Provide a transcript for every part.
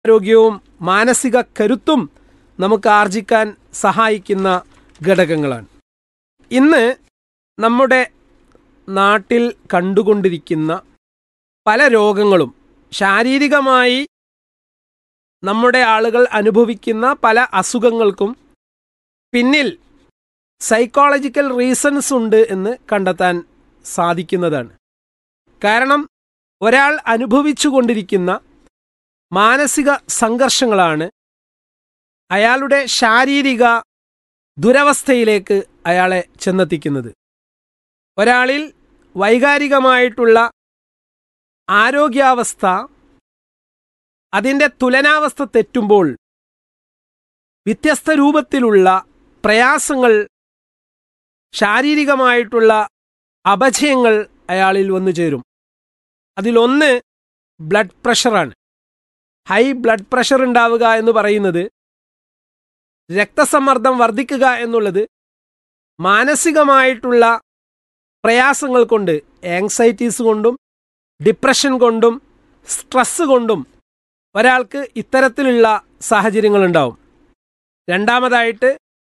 ആരോഗ്യവും മാനസിക കരുത്തും നമുക്ക് ആർജിക്കാൻ സഹായിക്കുന്ന ഘടകങ്ങളാണ് ഇന്ന് നമ്മുടെ നാട്ടിൽ കണ്ടുകൊണ്ടിരിക്കുന്ന പല രോഗങ്ങളും ശാരീരികമായി നമ്മുടെ ആളുകൾ അനുഭവിക്കുന്ന പല അസുഖങ്ങൾക്കും പിന്നിൽ സൈക്കോളജിക്കൽ റീസൺസ് ഉണ്ട് എന്ന് കണ്ടെത്താൻ സാധിക്കുന്നതാണ് കാരണം ഒരാൾ അനുഭവിച്ചു കൊണ്ടിരിക്കുന്ന മാനസിക സംഘർഷങ്ങളാണ് അയാളുടെ ശാരീരിക ദുരവസ്ഥയിലേക്ക് അയാളെ ചെന്നെത്തിക്കുന്നത് ഒരാളിൽ വൈകാരികമായിട്ടുള്ള ആരോഗ്യാവസ്ഥ അതിൻ്റെ തുലനാവസ്ഥ തെറ്റുമ്പോൾ വ്യത്യസ്ത രൂപത്തിലുള്ള പ്രയാസങ്ങൾ ശാരീരികമായിട്ടുള്ള അപജയങ്ങൾ അയാളിൽ വന്നു ചേരും അതിലൊന്ന് ബ്ലഡ് പ്രഷറാണ് ഹൈ ബ്ലഡ് പ്രഷർ ഉണ്ടാവുക എന്ന് പറയുന്നത് രക്തസമ്മർദ്ദം വർദ്ധിക്കുക എന്നുള്ളത് മാനസികമായിട്ടുള്ള പ്രയാസങ്ങൾ കൊണ്ട് ആങ്സൈറ്റീസ് കൊണ്ടും ഡിപ്രഷൻ കൊണ്ടും സ്ട്രെസ് കൊണ്ടും ഒരാൾക്ക് ഇത്തരത്തിലുള്ള സാഹചര്യങ്ങളുണ്ടാവും രണ്ടാമതായിട്ട്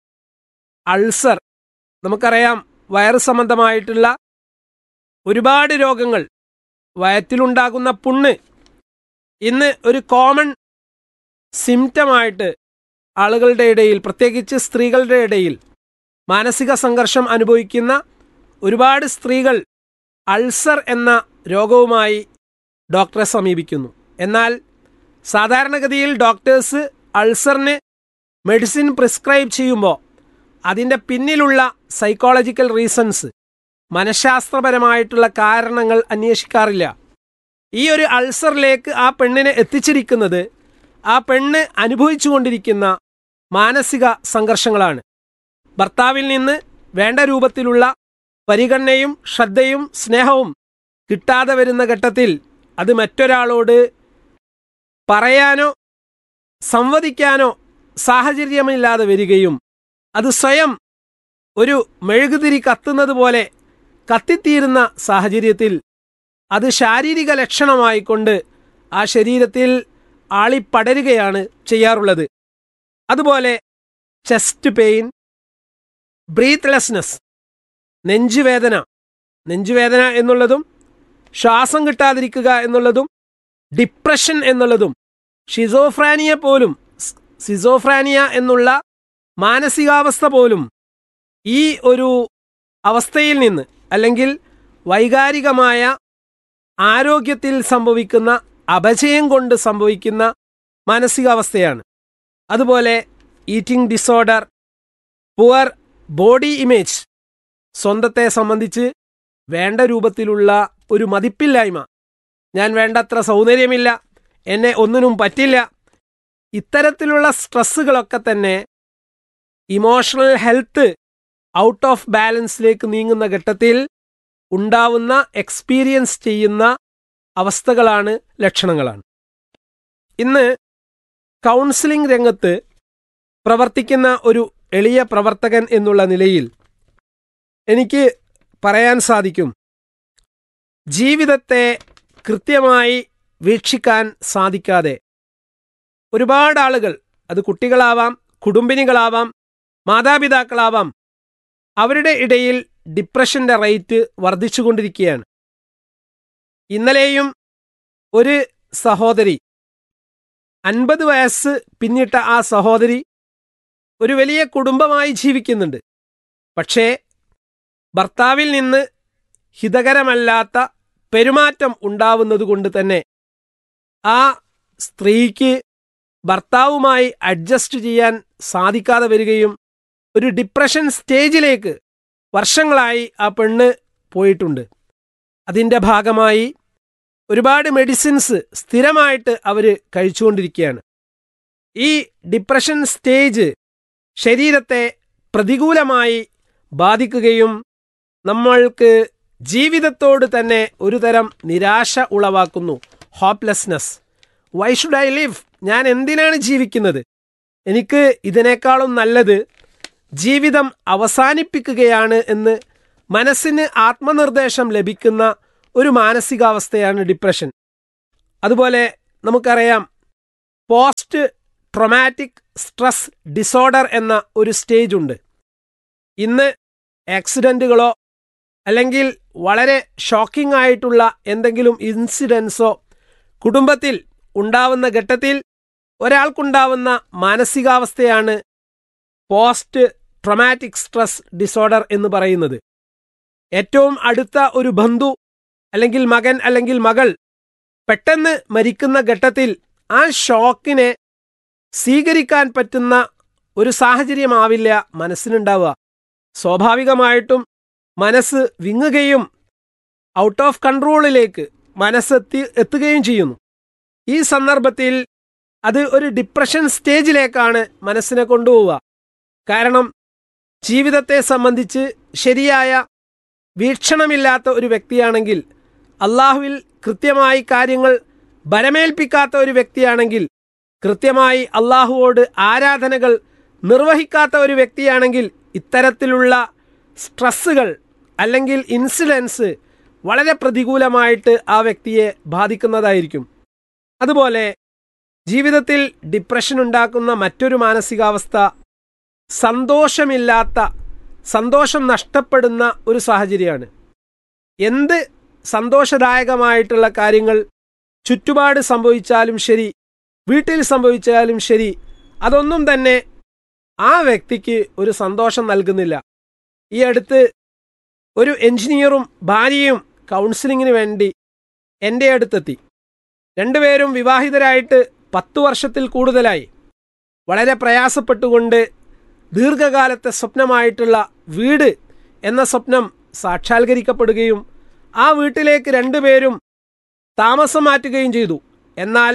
അൾസർ നമുക്കറിയാം വയറ് സംബന്ധമായിട്ടുള്ള ഒരുപാട് രോഗങ്ങൾ വയറ്റിലുണ്ടാകുന്ന പുണ്ണ് ഇന്ന് ഒരു കോമൺ സിംറ്റമായിട്ട് ആളുകളുടെ ഇടയിൽ പ്രത്യേകിച്ച് സ്ത്രീകളുടെ ഇടയിൽ മാനസിക സംഘർഷം അനുഭവിക്കുന്ന ഒരുപാട് സ്ത്രീകൾ അൾസർ എന്ന രോഗവുമായി ഡോക്ടറെ സമീപിക്കുന്നു എന്നാൽ സാധാരണഗതിയിൽ ഡോക്ടേഴ്സ് അൾസറിന് മെഡിസിൻ പ്രിസ്ക്രൈബ് ചെയ്യുമ്പോൾ അതിൻ്റെ പിന്നിലുള്ള സൈക്കോളജിക്കൽ റീസൺസ് മനഃശാസ്ത്രപരമായിട്ടുള്ള കാരണങ്ങൾ അന്വേഷിക്കാറില്ല ഈ ഒരു അൾസറിലേക്ക് ആ പെണ്ണിനെ എത്തിച്ചിരിക്കുന്നത് ആ പെണ്ണ് അനുഭവിച്ചുകൊണ്ടിരിക്കുന്ന മാനസിക സംഘർഷങ്ങളാണ് ഭർത്താവിൽ നിന്ന് വേണ്ട രൂപത്തിലുള്ള പരിഗണനയും ശ്രദ്ധയും സ്നേഹവും കിട്ടാതെ വരുന്ന ഘട്ടത്തിൽ അത് മറ്റൊരാളോട് പറയാനോ സംവദിക്കാനോ സാഹചര്യമില്ലാതെ വരികയും അത് സ്വയം ഒരു മെഴുകുതിരി കത്തുന്നത് പോലെ കത്തിത്തീരുന്ന സാഹചര്യത്തിൽ അത് ശാരീരിക ലക്ഷണമായിക്കൊണ്ട് ആ ശരീരത്തിൽ ആളിപ്പടരുകയാണ് ചെയ്യാറുള്ളത് അതുപോലെ ചെസ്റ്റ് പെയിൻ ബ്രീത്ത്ലെസ്നെസ് നെഞ്ചുവേദന നെഞ്ചുവേദന എന്നുള്ളതും ശ്വാസം കിട്ടാതിരിക്കുക എന്നുള്ളതും ഡിപ്രഷൻ എന്നുള്ളതും ഷിസോഫ്രാനിയ പോലും സിസോഫ്രാനിയ എന്നുള്ള മാനസികാവസ്ഥ പോലും ഈ ഒരു അവസ്ഥയിൽ നിന്ന് അല്ലെങ്കിൽ വൈകാരികമായ ആരോഗ്യത്തിൽ സംഭവിക്കുന്ന അപജയം കൊണ്ട് സംഭവിക്കുന്ന മാനസികാവസ്ഥയാണ് അതുപോലെ eating disorder poor body image സ്വന്തത്തെ സംബന്ധിച്ച് വേണ്ട രൂപത്തിലുള്ള ഒരു മതിപ്പില്ലായ്മ ഞാൻ വേണ്ടത്ര സൗന്ദര്യമില്ല എന്നെ ഒന്നിനും പറ്റില്ല ഇത്തരത്തിലുള്ള സ്ട്രെസ്സുകളൊക്കെ തന്നെ ഇമോഷണൽ ഹെൽത്ത് ഔട്ട് ഓഫ് ബാലൻസിലേക്ക് നീങ്ങുന്ന ഘട്ടത്തിൽ ഉണ്ടാവുന്ന എക്സ്പീരിയൻസ് ചെയ്യുന്ന അവസ്ഥകളാണ് ലക്ഷണങ്ങളാണ് ഇന്ന് കൗൺസിലിംഗ് രംഗത്ത് പ്രവർത്തിക്കുന്ന ഒരു എളിയ പ്രവർത്തകൻ എന്നുള്ള നിലയിൽ എനിക്ക് പറയാൻ സാധിക്കും ജീവിതത്തെ കൃത്യമായി വീക്ഷിക്കാൻ സാധിക്കാതെ ഒരുപാട് ആളുകൾ അത് കുട്ടികളാവാം കുടുംബിനികളാവാം മാതാപിതാക്കളാവാം അവരുടെ ഇടയിൽ ഡിപ്രഷന്റെ റേറ്റ് വർദ്ധിച്ചുകൊണ്ടിരിക്കുകയാണ് ഇന്നലെയും ഒരു സഹോദരി അൻപത് വയസ്സ് പിന്നിട്ട ആ സഹോദരി ഒരു വലിയ കുടുംബമായി ജീവിക്കുന്നുണ്ട് പക്ഷേ ഭർത്താവിൽ നിന്ന് ഹിതകരമല്ലാത്ത പെരുമാറ്റം ഉണ്ടാവുന്നതുകൊണ്ട് തന്നെ ആ സ്ത്രീക്ക് ഭർത്താവുമായി അഡ്ജസ്റ്റ് ചെയ്യാൻ സാധിക്കാതെ വരികയും ഒരു ഡിപ്രഷൻ സ്റ്റേജിലേക്ക് വർഷങ്ങളായി ആ പെണ്ണ് പോയിട്ടുണ്ട് അതിൻ്റെ ഭാഗമായി ഒരുപാട് മെഡിസിൻസ് സ്ഥിരമായിട്ട് അവർ കഴിച്ചുകൊണ്ടിരിക്കുകയാണ് ഈ ഡിപ്രഷൻ സ്റ്റേജ് ശരീരത്തെ പ്രതികൂലമായി ബാധിക്കുകയും നമ്മൾക്ക് ജീവിതത്തോട് തന്നെ ഒരു തരം നിരാശ ഉളവാക്കുന്നു hopelessness why should I live ഞാൻ എന്തിനാണ് ജീവിക്കുന്നത് എനിക്ക് ഇതിനേക്കാളും നല്ലത് ജീവിതം അവസാനിപ്പിക്കുകയാണ് എന്ന് മനസ്സിന് ആത്മനിർദ്ദേശം ലഭിക്കുന്ന ഒരു മാനസികാവസ്ഥയാണ് ഡിപ്രഷൻ അതുപോലെ നമുക്കറിയാം പോസ്റ്റ് ട്രൊമാറ്റിക് സ്ട്രെസ് ഡിസോർഡർ എന്ന ഒരു സ്റ്റേജ് ഉണ്ട് ഇന്ന് ആക്സിഡൻറ്റുകളോ അല്ലെങ്കിൽ വളരെ ഷോക്കിംഗ് ആയിട്ടുള്ള എന്തെങ്കിലും ഇൻസിഡൻസോ കുടുംബത്തിൽ ഉണ്ടാവുന്ന ഘട്ടത്തിൽ ഒരാൾക്കുണ്ടാവുന്ന മാനസികാവസ്ഥയാണ് പോസ്റ്റ് ട്രൊമാറ്റിക് സ്ട്രെസ് ഡിസോർഡർ എന്ന് പറയുന്നത് ഏറ്റവും അടുത്ത ഒരു ബന്ധു അല്ലെങ്കിൽ മകൻ അല്ലെങ്കിൽ മകൾ പെട്ടെന്ന് മരിക്കുന്ന ഘട്ടത്തിൽ ആ ഷോക്കിനെ സ്വീകരിക്കാൻ പറ്റുന്ന ഒരു സാഹചര്യമാവില്ല മനസ്സിനുണ്ടാവുക സ്വാഭാവികമായിട്ടും മനസ്സ് വിങ്ങുകയും ഔട്ട് ഓഫ് കൺട്രോളിലേക്ക് മനസ്സെത്തി എത്തുകയും ചെയ്യുന്നു ഈ സന്ദർഭത്തിൽ അത് ഒരു ഡിപ്രഷൻ സ്റ്റേജിലേക്കാണ് മനസ്സിനെ കൊണ്ടുപോവുക കാരണം ജീവിതത്തെ സംബന്ധിച്ച് ശരിയായ വീക്ഷണമില്ലാത്ത ഒരു വ്യക്തിയാണെങ്കിൽ അള്ളാഹുവിൽ കൃത്യമായി കാര്യങ്ങൾ ബലമേൽപ്പിക്കാത്ത ഒരു വ്യക്തിയാണെങ്കിൽ കൃത്യമായി അള്ളാഹുവോട് ആരാധനകൾ നിർവഹിക്കാത്ത ഒരു വ്യക്തിയാണെങ്കിൽ ഇത്തരത്തിലുള്ള സ്ട്രെസ്സുകൾ അല്ലെങ്കിൽ ഇൻസിഡൻസ് വളരെ പ്രതികൂലമായിട്ട് ആ വ്യക്തിയെ ബാധിക്കുന്നതായിരിക്കും അതുപോലെ ജീവിതത്തിൽ ഡിപ്രഷൻ ഉണ്ടാക്കുന്ന മറ്റൊരു മാനസികാവസ്ഥ സന്തോഷമില്ലാത്ത സന്തോഷം നഷ്ടപ്പെടുന്ന ഒരു സാഹചര്യമാണ് എന്ത് സന്തോഷദായകമായിട്ടുള്ള കാര്യങ്ങൾ ചുറ്റുപാട് സംഭവിച്ചാലും ശരി വീട്ടിൽ സംഭവിച്ചാലും ശരി അതൊന്നും തന്നെ ആ വ്യക്തിക്ക് ഒരു സന്തോഷം നൽകുന്നില്ല ഈ അടുത്ത് ഒരു എഞ്ചിനീയറും ഭാര്യയും കൗൺസിലിങ്ങിന് വേണ്ടി എൻ്റെ അടുത്തെത്തി രണ്ടുപേരും വിവാഹിതരായിട്ട് പത്തു വർഷത്തിൽ കൂടുതലായി വളരെ പ്രയാസപ്പെട്ടുകൊണ്ട് ദീർഘകാലത്തെ സ്വപ്നമായിട്ടുള്ള വീട് എന്ന സ്വപ്നം സാക്ഷാത്കരിക്കപ്പെടുകയും ആ വീട്ടിലേക്ക് രണ്ടുപേരും താമസം മാറ്റുകയും ചെയ്തു എന്നാൽ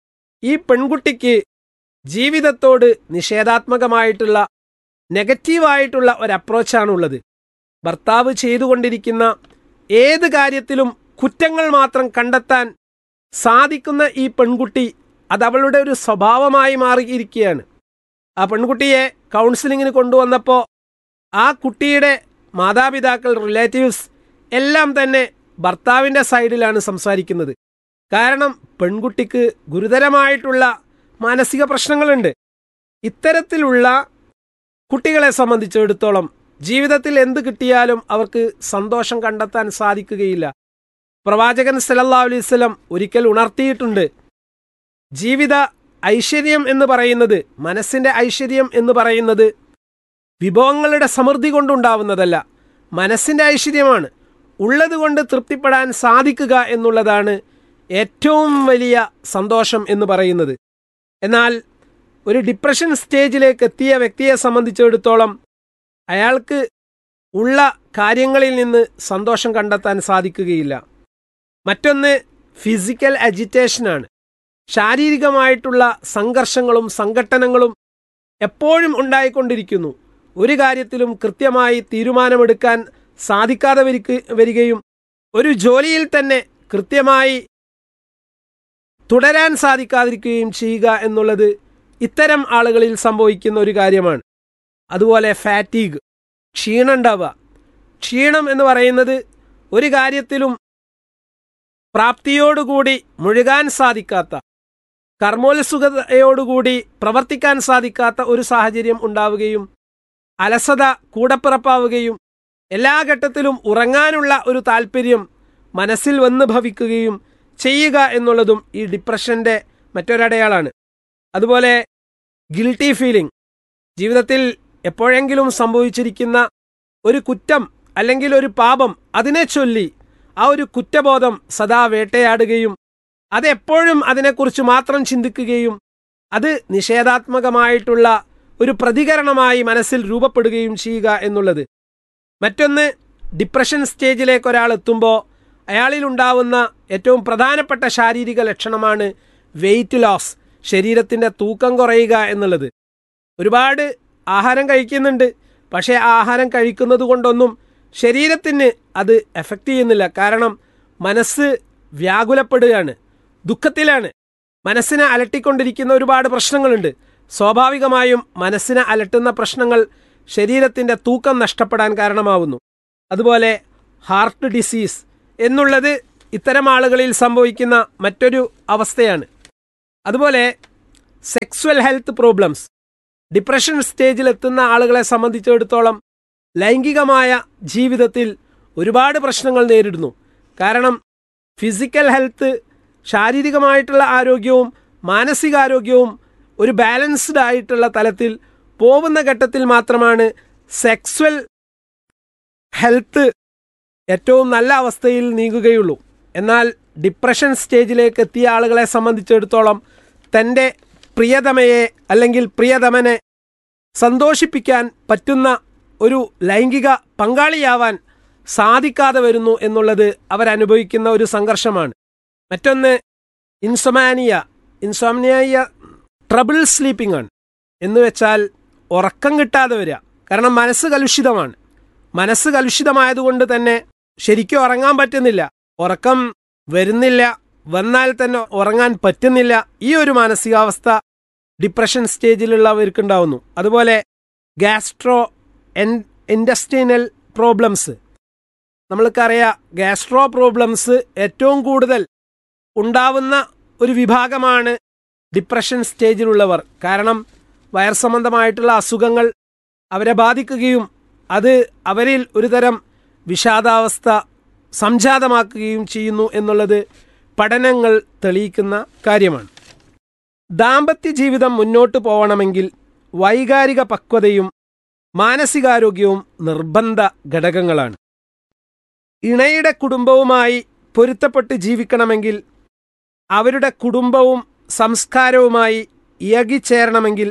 ഈ പെൺകുട്ടിക്ക് ജീവിതത്തോട് നിഷേധാത്മകമായിട്ടുള്ള നെഗറ്റീവായിട്ടുള്ള ഒരു അപ്രോച്ചാണുള്ളത് ഭർത്താവ് ചെയ്തുകൊണ്ടിരിക്കുന്ന ഏത് കാര്യത്തിലും കുറ്റങ്ങൾ മാത്രം കണ്ടെത്താൻ സാധിക്കുന്ന ഈ പെൺകുട്ടി അത് അവളുടെ ഒരു സ്വഭാവമായി മാറിയിരിക്കുകയാണ് ആ പെൺകുട്ടിയെ കൗൺസിലിങ്ങിന് കൊണ്ടുവന്നപ്പോൾ ആ കുട്ടിയുടെ മാതാപിതാക്കൾ റിലേറ്റീവ്സ് എല്ലാം തന്നെ ഭർത്താവിൻ്റെ സൈഡിലാണ് സംസാരിക്കുന്നത് കാരണം പെൺകുട്ടിക്ക് ഗുരുതരമായിട്ടുള്ള മാനസിക പ്രശ്നങ്ങളുണ്ട് ഇത്തരത്തിലുള്ള കുട്ടികളെ സംബന്ധിച്ചിടത്തോളം ജീവിതത്തിൽ എന്ത് കിട്ടിയാലും അവർക്ക് സന്തോഷം കണ്ടെത്താൻ സാധിക്കുകയില്ല പ്രവാചകൻ സലല്ലാ അലൈവലം ഒരിക്കൽ ഉണർത്തിയിട്ടുണ്ട് ജീവിത ഐശ്വര്യം എന്ന് പറയുന്നത് മനസ്സിന്റെ ഐശ്വര്യം എന്ന് പറയുന്നത് വിഭവങ്ങളുടെ സമൃദ്ധി കൊണ്ടുണ്ടാവുന്നതല്ല മനസ്സിന്റെ ഐശ്വര്യമാണ് ഉള്ളതുകൊണ്ട് തൃപ്തിപ്പെടാൻ സാധിക്കുക എന്നുള്ളതാണ് ഏറ്റവും വലിയ സന്തോഷം എന്ന് പറയുന്നത് എന്നാൽ ഒരു ഡിപ്രഷൻ സ്റ്റേജിലേക്ക് എത്തിയ വ്യക്തിയെ സംബന്ധിച്ചിടത്തോളം അയാൾക്ക് ഉള്ള കാര്യങ്ങളിൽ നിന്ന് സന്തോഷം കണ്ടെത്താൻ സാധിക്കുകയില്ല മറ്റൊന്ന് ഫിസിക്കൽ അജിറ്റേഷനാണ് ശാരീരികമായിട്ടുള്ള സംഘർഷങ്ങളും സംഘട്ടനങ്ങളും എപ്പോഴും ഉണ്ടായിക്കൊണ്ടിരിക്കുന്നു ഒരു കാര്യത്തിലും കൃത്യമായി തീരുമാനമെടുക്കാൻ സാധിക്കാതെ വരികയും ഒരു ജോലിയിൽ തന്നെ കൃത്യമായി തുടരാൻ സാധിക്കാതിരിക്കുകയും ചെയ്യുക എന്നുള്ളത് ഇത്തരം ആളുകളിൽ സംഭവിക്കുന്ന ഒരു കാര്യമാണ് അതുപോലെ ഫാറ്റീഗ് ക്ഷീണം ഉണ്ടാവുക ക്ഷീണം എന്ന് പറയുന്നത് ഒരു കാര്യത്തിലും പ്രാപ്തിയോടുകൂടി മുഴുകാൻ സാധിക്കാത്ത കർമ്മോത്സുകതയോടുകൂടി പ്രവർത്തിക്കാൻ സാധിക്കാത്ത ഒരു സാഹചര്യം ഉണ്ടാവുകയും അലസത കൂടപ്പിറപ്പാവുകയും എല്ലാ ഘട്ടത്തിലും ഉറങ്ങാനുള്ള ഒരു താല്പര്യം മനസ്സിൽ വന്ന് ഭവിക്കുകയും ചെയ്യുക എന്നുള്ളതും ഈ ഡിപ്രഷന്റെ മറ്റൊരടയാളാണ് അതുപോലെ ഗിൽട്ടി ഫീലിംഗ് ജീവിതത്തിൽ എപ്പോഴെങ്കിലും സംഭവിച്ചിരിക്കുന്ന ഒരു കുറ്റം അല്ലെങ്കിൽ ഒരു പാപം അതിനെ ചൊല്ലി ആ ഒരു കുറ്റബോധം സദാ വേട്ടയാടുകയും അതെപ്പോഴും അതിനെക്കുറിച്ച് മാത്രം ചിന്തിക്കുകയും അത് നിഷേധാത്മകമായിട്ടുള്ള ഒരു പ്രതികരണമായി മനസ്സിൽ രൂപപ്പെടുകയും ചെയ്യുക എന്നുള്ളത് മറ്റൊന്ന് ഡിപ്രഷൻ സ്റ്റേജിലേക്ക് ഒരാൾ എത്തുമ്പോൾ അയാളിലുണ്ടാവുന്ന ഏറ്റവും പ്രധാനപ്പെട്ട ശാരീരിക ലക്ഷണമാണ് വെയിറ്റ് ലോസ് ശരീരത്തിൻ്റെ തൂക്കം കുറയുക എന്നുള്ളത് ഒരുപാട് ആഹാരം കഴിക്കുന്നുണ്ട് പക്ഷേ ആഹാരം കഴിക്കുന്നത് കൊണ്ടൊന്നും ശരീരത്തിന് അത് എഫക്റ്റ് ചെയ്യുന്നില്ല കാരണം മനസ്സ് വ്യാകുലപ്പെടുകയാണ് ദുഃഖത്തിലാണ് മനസ്സിനെ അലട്ടിക്കൊണ്ടിരിക്കുന്ന ഒരുപാട് പ്രശ്നങ്ങളുണ്ട് സ്വാഭാവികമായും മനസ്സിനെ അലട്ടുന്ന പ്രശ്നങ്ങൾ ശരീരത്തിൻ്റെ തൂക്കം നഷ്ടപ്പെടാൻ കാരണമാവുന്നു അതുപോലെ ഹാർട്ട് ഡിസീസ് എന്നുള്ളത് ഇത്തരം ആളുകളിൽ സംഭവിക്കുന്ന മറ്റൊരു അവസ്ഥയാണ് അതുപോലെ സെക്സ്വൽ ഹെൽത്ത് പ്രോബ്ലംസ് ഡിപ്രഷൻ സ്റ്റേജിൽ എത്തുന്ന ആളുകളെ സംബന്ധിച്ചിടത്തോളം ലൈംഗികമായ ജീവിതത്തിൽ ഒരുപാട് പ്രശ്നങ്ങൾ നേരിടുന്നു കാരണം ഫിസിക്കൽ ഹെൽത്ത് ശാരീരികമായിട്ടുള്ള ആരോഗ്യവും മാനസികാരോഗ്യവും ഒരു ബാലൻസ്ഡ് ആയിട്ടുള്ള തലത്തിൽ പോകുന്ന ഘട്ടത്തിൽ മാത്രമാണ് സെക്സ്വൽ ഹെൽത്ത് ഏറ്റവും നല്ല അവസ്ഥയിൽ നീങ്ങുകയുള്ളൂ എന്നാൽ ഡിപ്രഷൻ സ്റ്റേജിലേക്ക് എത്തിയ ആളുകളെ സംബന്ധിച്ചിടത്തോളം തൻ്റെ പ്രിയതമയെ അല്ലെങ്കിൽ പ്രിയതമനെ സന്തോഷിപ്പിക്കാൻ പറ്റുന്ന ഒരു ലൈംഗിക പങ്കാളിയാവാൻ സാധിക്കാതെ വരുന്നു എന്നുള്ളത് അവരനുഭവിക്കുന്ന ഒരു സംഘർഷമാണ് മറ്റൊന്ന് ഇൻസൊമാനിയ ഇൻസോമിനിയ ട്രബിൾ സ്ലീപ്പിംഗ് ആണ് എന്ന് വെച്ചാൽ ഉറക്കം കിട്ടാതെ വരിക കാരണം മനസ്സ് കലുഷിതമാണ് മനസ്സ് കലുഷിതമായതുകൊണ്ട് തന്നെ ശരിക്കും ഉറങ്ങാൻ പറ്റുന്നില്ല ഉറക്കം വരുന്നില്ല വന്നാൽ തന്നെ ഉറങ്ങാൻ പറ്റുന്നില്ല ഈ ഒരു മാനസികാവസ്ഥ ഡിപ്രഷൻ സ്റ്റേജിലുള്ളവർക്കുണ്ടാവുന്നു അതുപോലെ ഗാസ്ട്രോ എൻ ഇൻഡസ്ട്രീനൽ പ്രോബ്ലംസ് നമ്മൾക്കറിയാം ഗാസ്ട്രോ പ്രോബ്ലംസ് ഏറ്റവും കൂടുതൽ ഉണ്ടാവുന്ന ഒരു വിഭാഗമാണ് ഡിപ്രഷൻ സ്റ്റേജിലുള്ളവർ കാരണം വയർ സംബന്ധമായിട്ടുള്ള അസുഖങ്ങൾ അവരെ ബാധിക്കുകയും അത് അവരിൽ ഒരുതരം വിഷാദാവസ്ഥ സംജാതമാക്കുകയും ചെയ്യുന്നു എന്നുള്ളത് പഠനങ്ങൾ തെളിയിക്കുന്ന കാര്യമാണ് ദാമ്പത്യ ജീവിതം മുന്നോട്ട് പോകണമെങ്കിൽ വൈകാരിക പക്വതയും മാനസികാരോഗ്യവും നിർബന്ധ ഘടകങ്ങളാണ് ഇണയുടെ കുടുംബവുമായി പൊരുത്തപ്പെട്ട് ജീവിക്കണമെങ്കിൽ അവരുടെ കുടുംബവും സംസ്കാരവുമായി ഇയകിച്ചേരണമെങ്കിൽ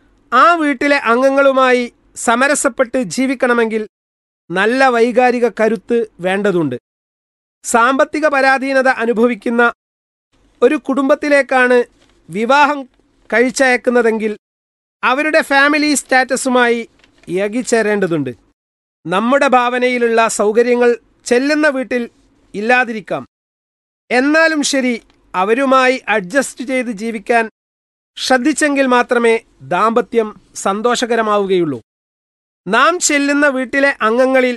ആ വീട്ടിലെ അംഗങ്ങളുമായി സമരസപ്പെട്ട് ജീവിക്കണമെങ്കിൽ നല്ല വൈകാരിക കരുത്ത് വേണ്ടതുണ്ട് സാമ്പത്തിക പരാധീനത അനുഭവിക്കുന്ന ഒരു കുടുംബത്തിലേക്കാണ് വിവാഹം കഴിച്ചയക്കുന്നതെങ്കിൽ അവരുടെ ഫാമിലി സ്റ്റാറ്റസുമായി ഇയകിച്ചേരേണ്ടതുണ്ട് നമ്മുടെ ഭാവനയിലുള്ള സൗകര്യങ്ങൾ ചെല്ലുന്ന വീട്ടിൽ ഇല്ലാതിരിക്കാം എന്നാലും ശരി അവരുമായി അഡ്ജസ്റ്റ് ചെയ്ത് ജീവിക്കാൻ ശ്രദ്ധിച്ചെങ്കിൽ മാത്രമേ ദാമ്പത്യം സന്തോഷകരമാവുകയുള്ളൂ നാം ചെല്ലുന്ന വീട്ടിലെ അംഗങ്ങളിൽ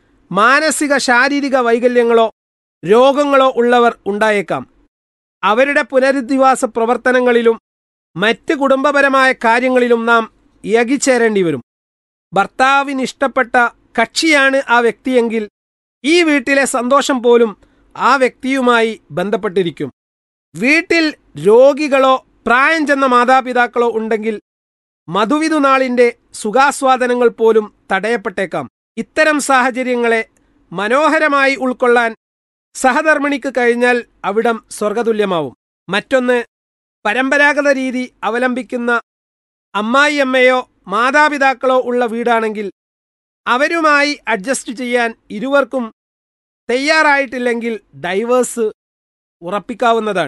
മാനസിക ശാരീരിക വൈകല്യങ്ങളോ രോഗങ്ങളോ ഉള്ളവർ ഉണ്ടായേക്കാം അവരുടെ പുനരധിവാസ പ്രവർത്തനങ്ങളിലും മറ്റ് കുടുംബപരമായ കാര്യങ്ങളിലും നാം ഇയകിച്ചേരേണ്ടി വരും ഭർത്താവിന് ഇഷ്ടപ്പെട്ട കക്ഷിയാണ് ആ വ്യക്തിയെങ്കിൽ ഈ വീട്ടിലെ സന്തോഷം പോലും ആ വ്യക്തിയുമായി ബന്ധപ്പെട്ടിരിക്കും വീട്ടിൽ രോഗികളോ പ്രായം ചെന്ന മാതാപിതാക്കളോ ഉണ്ടെങ്കിൽ മധുവിധു നാളിന്റെ സുഖാസ്വാദനങ്ങൾ പോലും തടയപ്പെട്ടേക്കാം ഇത്തരം സാഹചര്യങ്ങളെ മനോഹരമായി ഉൾക്കൊള്ളാൻ സഹധർമ്മിണിക്ക് കഴിഞ്ഞാൽ അവിടം സ്വർഗതുല്യമാവും മറ്റൊന്ന് പരമ്പരാഗത രീതി അവലംബിക്കുന്ന അമ്മായിയമ്മയോ മാതാപിതാക്കളോ ഉള്ള വീടാണെങ്കിൽ അവരുമായി അഡ്ജസ്റ്റ് ചെയ്യാൻ ഇരുവർക്കും തയ്യാറായിട്ടില്ലെങ്കിൽ ഡൈവേഴ്സ് ഉറപ്പിക്കാവുന്നതാണ്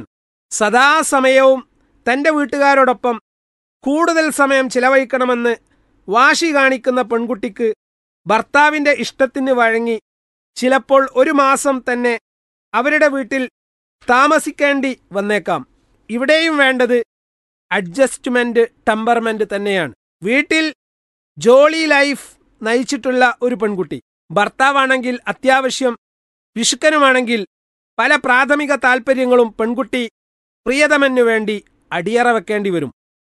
സദാസമയവും തൻ്റെ വീട്ടുകാരോടൊപ്പം കൂടുതൽ സമയം ചിലവഴിക്കണമെന്ന് വാശി കാണിക്കുന്ന പെൺകുട്ടിക്ക് ഭർത്താവിൻ്റെ ഇഷ്ടത്തിന് വഴങ്ങി ചിലപ്പോൾ ഒരു മാസം തന്നെ അവരുടെ വീട്ടിൽ താമസിക്കേണ്ടി വന്നേക്കാം ഇവിടെയും വേണ്ടത് അഡ്ജസ്റ്റ്മെന്റ് ടെമ്പർമെന്റ് തന്നെയാണ് വീട്ടിൽ ജോളി ലൈഫ് നയിച്ചിട്ടുള്ള ഒരു പെൺകുട്ടി ഭർത്താവാണെങ്കിൽ അത്യാവശ്യം വിശുക്കനുമാണെങ്കിൽ പല പ്രാഥമിക താൽപ്പര്യങ്ങളും പെൺകുട്ടി പ്രിയതമനു വേണ്ടി അടിയറ വെക്കേണ്ടി വരും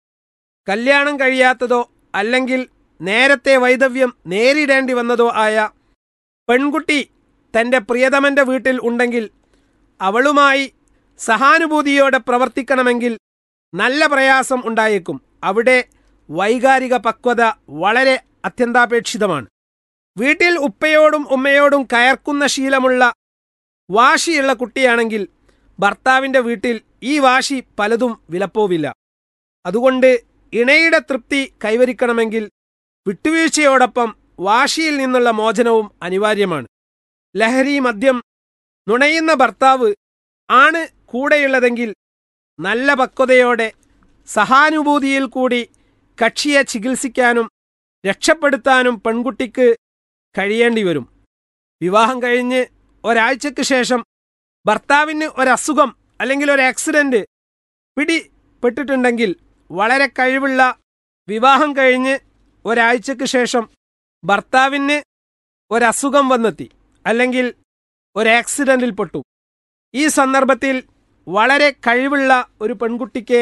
കല്യാണം കഴിയാത്തതോ അല്ലെങ്കിൽ നേരത്തെ വൈദവ്യം നേരിടേണ്ടി വന്നതോ ആയ പെൺകുട്ടി തന്റെ പ്രിയതമന്റെ വീട്ടിൽ ഉണ്ടെങ്കിൽ അവളുമായി സഹാനുഭൂതിയോടെ പ്രവർത്തിക്കണമെങ്കിൽ നല്ല പ്രയാസം ഉണ്ടായേക്കും അവിടെ വൈകാരിക പക്വത വളരെ അത്യന്താപേക്ഷിതമാണ് വീട്ടിൽ ഉപ്പയോടും ഉമ്മയോടും കയർക്കുന്ന ശീലമുള്ള വാശിയുള്ള കുട്ടിയാണെങ്കിൽ ഭർത്താവിന്റെ വീട്ടിൽ ഈ വാശി പലതും വിലപ്പോവില്ല അതുകൊണ്ട് ഇണയുടെ തൃപ്തി കൈവരിക്കണമെങ്കിൽ വിട്ടുവീഴ്ചയോടൊപ്പം വാശിയിൽ നിന്നുള്ള മോചനവും അനിവാര്യമാണ് ലഹരി മദ്യം നുണയുന്ന ഭർത്താവ് ആണ് കൂടെയുള്ളതെങ്കിൽ നല്ല പക്വതയോടെ സഹാനുഭൂതിയിൽ കൂടി കക്ഷിയെ ചികിത്സിക്കാനും രക്ഷപ്പെടുത്താനും പെൺകുട്ടിക്ക് കഴിയേണ്ടി വരും വിവാഹം കഴിഞ്ഞ് ഒരാഴ്ചയ്ക്ക് ശേഷം ഭർത്താവിന് ഒരസുഖം അല്ലെങ്കിൽ ഒരു ആക്സിഡന്റ് പിടിപ്പെട്ടിട്ടുണ്ടെങ്കിൽ വളരെ കഴിവുള്ള വിവാഹം കഴിഞ്ഞ് ഒരാഴ്ചയ്ക്ക് ശേഷം ഭർത്താവിന് ഒരസുഖം വന്നെത്തി അല്ലെങ്കിൽ ഒരു ആക്സിഡന്റിൽ പെട്ടു ഈ സന്ദർഭത്തിൽ വളരെ കഴിവുള്ള ഒരു പെൺകുട്ടിക്ക്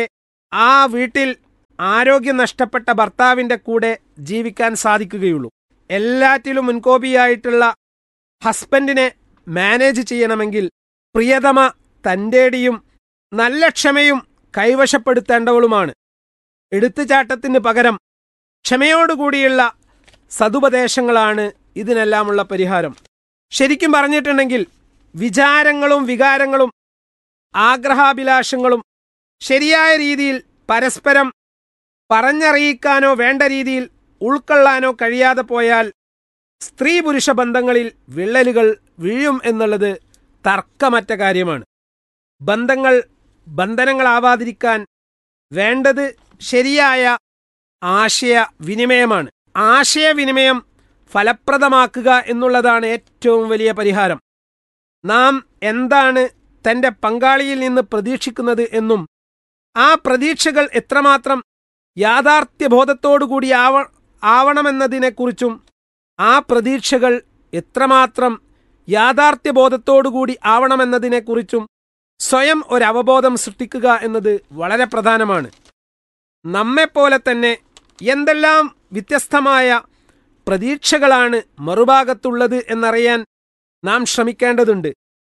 ആ വീട്ടിൽ ആരോഗ്യം നഷ്ടപ്പെട്ട ഭർത്താവിൻ്റെ കൂടെ ജീവിക്കാൻ സാധിക്കുകയുള്ളൂ എല്ലാറ്റിലും മുൻകോപിയായിട്ടുള്ള ഹസ്ബൻഡിനെ മാനേജ് ചെയ്യണമെങ്കിൽ പ്രിയതമ തൻ്റെടിയും നല്ല ക്ഷമയും കൈവശപ്പെടുത്തേണ്ടവളുമാണ് എടുത്തുചാട്ടത്തിന് പകരം ക്ഷമയോടുകൂടിയുള്ള സതുപദേശങ്ങളാണ് ഇതിനെല്ലാമുള്ള പരിഹാരം ശരിക്കും പറഞ്ഞിട്ടുണ്ടെങ്കിൽ വിചാരങ്ങളും വികാരങ്ങളും ആഗ്രഹാഭിലാഷങ്ങളും ശരിയായ രീതിയിൽ പരസ്പരം പറഞ്ഞറിയിക്കാനോ വേണ്ട രീതിയിൽ ഉൾക്കൊള്ളാനോ കഴിയാതെ പോയാൽ സ്ത്രീ പുരുഷ ബന്ധങ്ങളിൽ വിള്ളലുകൾ വീഴും എന്നുള്ളത് തർക്കമറ്റ കാര്യമാണ് ബന്ധങ്ങൾ ബന്ധനങ്ങളാവാതിരിക്കാൻ വേണ്ടത് ശരിയായ ആശയവിനിമയമാണ് ആശയവിനിമയം ഫലപ്രദമാക്കുക എന്നുള്ളതാണ് ഏറ്റവും വലിയ പരിഹാരം നാം എന്താണ് തൻ്റെ പങ്കാളിയിൽ നിന്ന് പ്രതീക്ഷിക്കുന്നത് എന്നും ആ പ്രതീക്ഷകൾ എത്രമാത്രം യാഥാർത്ഥ്യബോധത്തോടുകൂടി ആവ ആവണമെന്നതിനെക്കുറിച്ചും ആ പ്രതീക്ഷകൾ എത്രമാത്രം യാഥാർത്ഥ്യബോധത്തോടുകൂടി ആവണമെന്നതിനെക്കുറിച്ചും സ്വയം ഒരവബോധം സൃഷ്ടിക്കുക എന്നത് വളരെ പ്രധാനമാണ് നമ്മെപ്പോലെ തന്നെ എന്തെല്ലാം വ്യത്യസ്തമായ പ്രതീക്ഷകളാണ് മറുഭാഗത്തുള്ളത് എന്നറിയാൻ നാം ശ്രമിക്കേണ്ടതുണ്ട്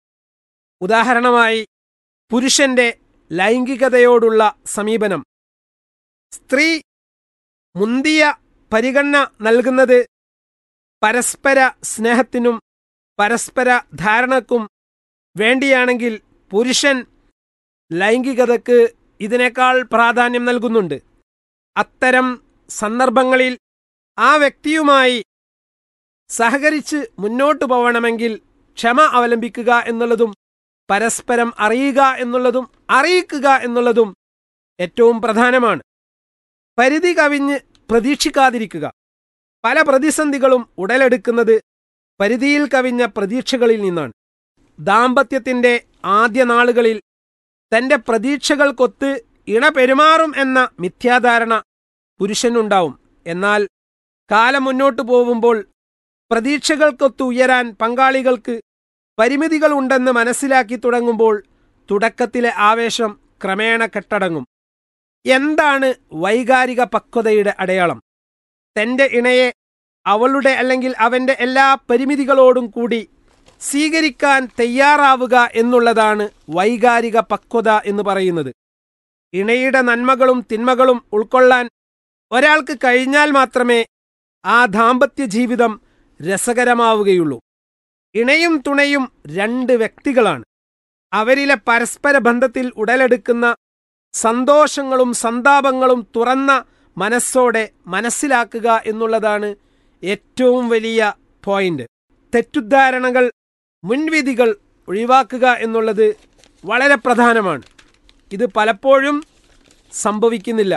ഉദാഹരണമായി പുരുഷന്റെ ലൈംഗികതയോടുള്ള സമീപനം സ്ത്രീ മുന്തിയ പരിഗണന നൽകുന്നത് പരസ്പര സ്നേഹത്തിനും പരസ്പര ധാരണക്കും വേണ്ടിയാണെങ്കിൽ പുരുഷൻ ലൈംഗികതയ്ക്ക് ഇതിനേക്കാൾ പ്രാധാന്യം നൽകുന്നുണ്ട് അത്തരം സന്ദർഭങ്ങളിൽ ആ വ്യക്തിയുമായി സഹകരിച്ച് മുന്നോട്ടു പോകണമെങ്കിൽ ക്ഷമ അവലംബിക്കുക എന്നുള്ളതും പരസ്പരം അറിയുക എന്നുള്ളതും അറിയിക്കുക എന്നുള്ളതും ഏറ്റവും പ്രധാനമാണ് പരിധി കവിഞ്ഞ് പ്രതീക്ഷിക്കാതിരിക്കുക പല പ്രതിസന്ധികളും ഉടലെടുക്കുന്നത് പരിധിയിൽ കവിഞ്ഞ പ്രതീക്ഷകളിൽ നിന്നാണ് ദാമ്പത്യത്തിന്റെ ആദ്യ നാളുകളിൽ തന്റെ പ്രതീക്ഷകൾക്കൊത്ത് ഇണ പെരുമാറും എന്ന മിഥ്യാധാരണ പുരുഷനുണ്ടാവും എന്നാൽ കാലം മുന്നോട്ടു പോകുമ്പോൾ പ്രതീക്ഷകൾക്കൊത്ത് ഉയരാൻ പങ്കാളികൾക്ക് പരിമിതികളുണ്ടെന്ന് മനസ്സിലാക്കി തുടങ്ങുമ്പോൾ തുടക്കത്തിലെ ആവേശം ക്രമേണ കെട്ടടങ്ങും എന്താണ് വൈകാരിക പക്വതയുടെ അടയാളം തന്റെ ഇണയെ അവളുടെ അല്ലെങ്കിൽ അവന്റെ എല്ലാ പരിമിതികളോടും കൂടി സ്വീകരിക്കാൻ തയ്യാറാവുക എന്നുള്ളതാണ് വൈകാരിക പക്വത എന്ന് പറയുന്നത് ഇണയുടെ നന്മകളും തിന്മകളും ഉൾക്കൊള്ളാൻ ഒരാൾക്ക് കഴിഞ്ഞാൽ മാത്രമേ ആ ദാമ്പത്യ ജീവിതം രസകരമാവുകയുള്ളൂ ഇണയും തുണയും രണ്ട് വ്യക്തികളാണ് അവരിലെ പരസ്പര ബന്ധത്തിൽ ഉടലെടുക്കുന്ന സന്തോഷങ്ങളും സന്താപങ്ങളും തുറന്ന മനസ്സോടെ മനസ്സിലാക്കുക എന്നുള്ളതാണ് ഏറ്റവും വലിയ പോയിന്റ് തെറ്റുദ്ധാരണകൾ മുൻവിധികൾ ഒഴിവാക്കുക എന്നുള്ളത് വളരെ പ്രധാനമാണ് ഇത് പലപ്പോഴും സംഭവിക്കുന്നില്ല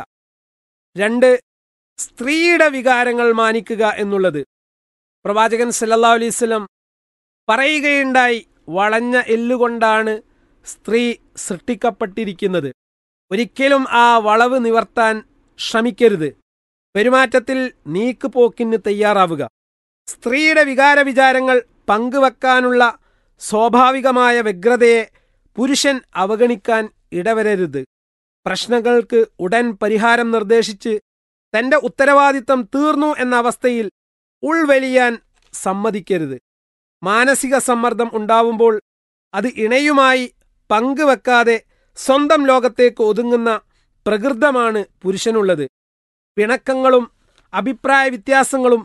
രണ്ട് സ്ത്രീയുടെ വികാരങ്ങൾ മാനിക്കുക എന്നുള്ളത് പ്രവാചകൻ സല്ലല്ലാ അലൈവലം പറയുകയുണ്ടായി വളഞ്ഞ എല്ലുകൊണ്ടാണ് സ്ത്രീ സൃഷ്ടിക്കപ്പെട്ടിരിക്കുന്നത് ഒരിക്കലും ആ വളവ് നിവർത്താൻ ശ്രമിക്കരുത് പെരുമാറ്റത്തിൽ നീക്കുപോക്കിന് തയ്യാറാവുക സ്ത്രീയുടെ വികാര വിചാരങ്ങൾ പങ്കുവെക്കാനുള്ള സ്വാഭാവികമായ വ്യഗ്രതയെ പുരുഷൻ അവഗണിക്കാൻ ഇടവരരുത് പ്രശ്നങ്ങൾക്ക് ഉടൻ പരിഹാരം നിർദ്ദേശിച്ച് തന്റെ ഉത്തരവാദിത്തം തീർന്നു എന്ന അവസ്ഥയിൽ ഉൾവലിയാൻ സമ്മതിക്കരുത് മാനസിക സമ്മർദ്ദം ഉണ്ടാവുമ്പോൾ അത് ഇണയുമായി പങ്കുവെക്കാതെ സ്വന്തം ലോകത്തേക്ക് ഒതുങ്ങുന്ന പ്രകൃതമാണ് പുരുഷനുള്ളത് പിണക്കങ്ങളും അഭിപ്രായ വ്യത്യാസങ്ങളും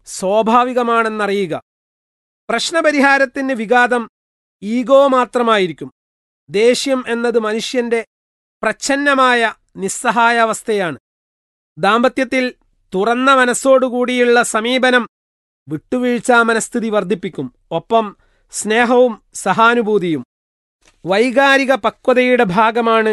സ്വാഭാവികമാണെന്നറിയുക പ്രശ്നപരിഹാരത്തിന് വിഘാതം ഈഗോ മാത്രമായിരിക്കും ദേഷ്യം എന്നത് മനുഷ്യന്റെ പ്രച്ഛന്നമായ നിസ്സഹായാവസ്ഥയാണ് ദാമ്പത്യത്തിൽ തുറന്ന മനസ്സോടുകൂടിയുള്ള സമീപനം വിട്ടുവീഴ്ചാ മനസ്ഥിതി വർദ്ധിപ്പിക്കും ഒപ്പം സ്നേഹവും സഹാനുഭൂതിയും വൈകാരിക പക്വതയുടെ ഭാഗമാണ്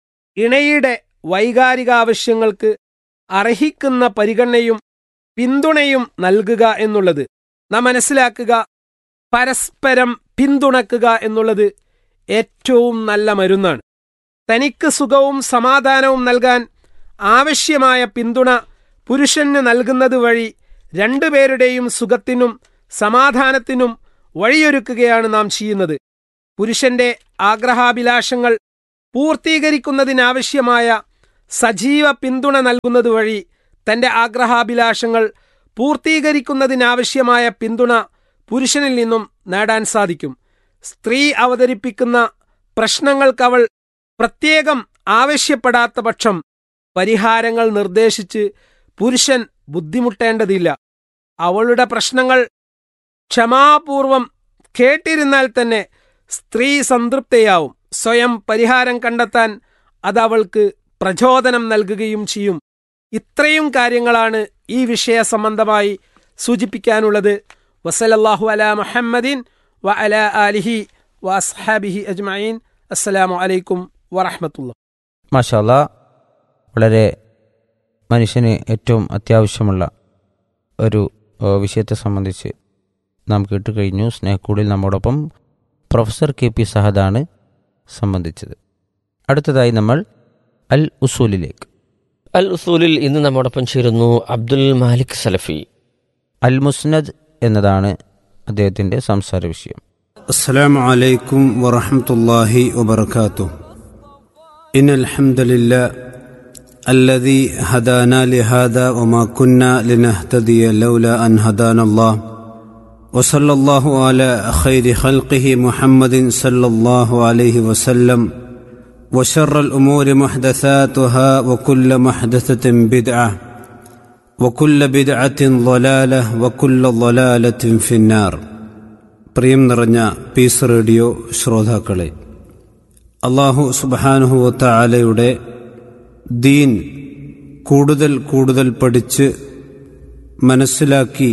ഇണയുടെ വൈകാരിക ആവശ്യങ്ങൾക്ക് അർഹിക്കുന്ന പരിഗണനയും പിന്തുണയും നൽകുക എന്നുള്ളത് നാം മനസ്സിലാക്കുക പരസ്പരം പിന്തുണക്കുക എന്നുള്ളത് ഏറ്റവും നല്ല മരുന്നാണ് തനിക്ക് സുഖവും സമാധാനവും നൽകാൻ ആവശ്യമായ പിന്തുണ പുരുഷന് നൽകുന്നത് വഴി രണ്ടുപേരുടെയും സുഖത്തിനും സമാധാനത്തിനും വഴിയൊരുക്കുകയാണ് നാം ചെയ്യുന്നത് പുരുഷന്റെ ആഗ്രഹാഭിലാഷങ്ങൾ പൂർത്തീകരിക്കുന്നതിനാവശ്യമായ സജീവ പിന്തുണ നൽകുന്നത് വഴി തന്റെ ആഗ്രഹാഭിലാഷങ്ങൾ പൂർത്തീകരിക്കുന്നതിനാവശ്യമായ പിന്തുണ പുരുഷനിൽ നിന്നും നേടാൻ സാധിക്കും സ്ത്രീ അവതരിപ്പിക്കുന്ന പ്രശ്നങ്ങൾക്കവൾ പ്രത്യേകം ആവശ്യപ്പെടാത്ത പക്ഷം പരിഹാരങ്ങൾ നിർദ്ദേശിച്ച് പുരുഷൻ ബുദ്ധിമുട്ടേണ്ടതില്ല അവളുടെ പ്രശ്നങ്ങൾ ക്ഷമാപൂർവം കേട്ടിരുന്നാൽ തന്നെ സ്ത്രീ സംതൃപ്തയാവും സ്വയം പരിഹാരം കണ്ടെത്താൻ അത് അവൾക്ക് പ്രചോദനം നൽകുകയും ചെയ്യും ഇത്രയും കാര്യങ്ങളാണ് ഈ വിഷയ സംബന്ധമായി സൂചിപ്പിക്കാനുള്ളത് വസലല്ലാഹു അല മുഹമ്മദീൻ വ അല ആലിഹി വ അസ്ഹാബിഹി അജ്മഈൻ അസ്സലാമു അലൈക്കും വറഹമത്തുള്ള മാഷാല്ല വളരെ മനുഷ്യന് ഏറ്റവും അത്യാവശ്യമുള്ള ഒരു ഏഹ്, വിഷയത്തെ സംബന്ധിച്ച് നാം കേട്ടുകഴിഞ്ഞു സ്നേഹക്കൂടിൽ നമ്മോടൊപ്പം പ്രൊഫസർ കെ പി സഹദാണ് സംബന്ധിച്ചത് അടുത്തതായി നമ്മൾ അൽ ഉസൂലിലേക്ക് അൽ ഉസൂലിൽ ഇന്ന് നമ്മോടൊപ്പം ചേരുന്നു അബ്ദുൽ മാലിക് സലഫി അൽ മുസ്നദ് എന്നതാണ് അദ്ദേഹത്തിൻ്റെ സംസാര വിഷയം السلام عليكم ورحمة الله وبركاته إن الحمد لله الذي هدانا لهذا وما كنا لنهتدي لولا أن هدانا الله وصلى الله على خير خلقه محمد صلى الله عليه وسلم وشر الأمور محدثاتها وكل محدثة بدعة وكل بدعة ضلالة وكل ضلالة في النار പ്രിയം നിറഞ്ഞ പീസ് റേഡിയോ ശ്രോതാക്കളെ അള്ളാഹു സുബാനുഹുവത്ത ആലയുടെ ദീൻ കൂടുതൽ കൂടുതൽ പഠിച്ച് മനസ്സിലാക്കി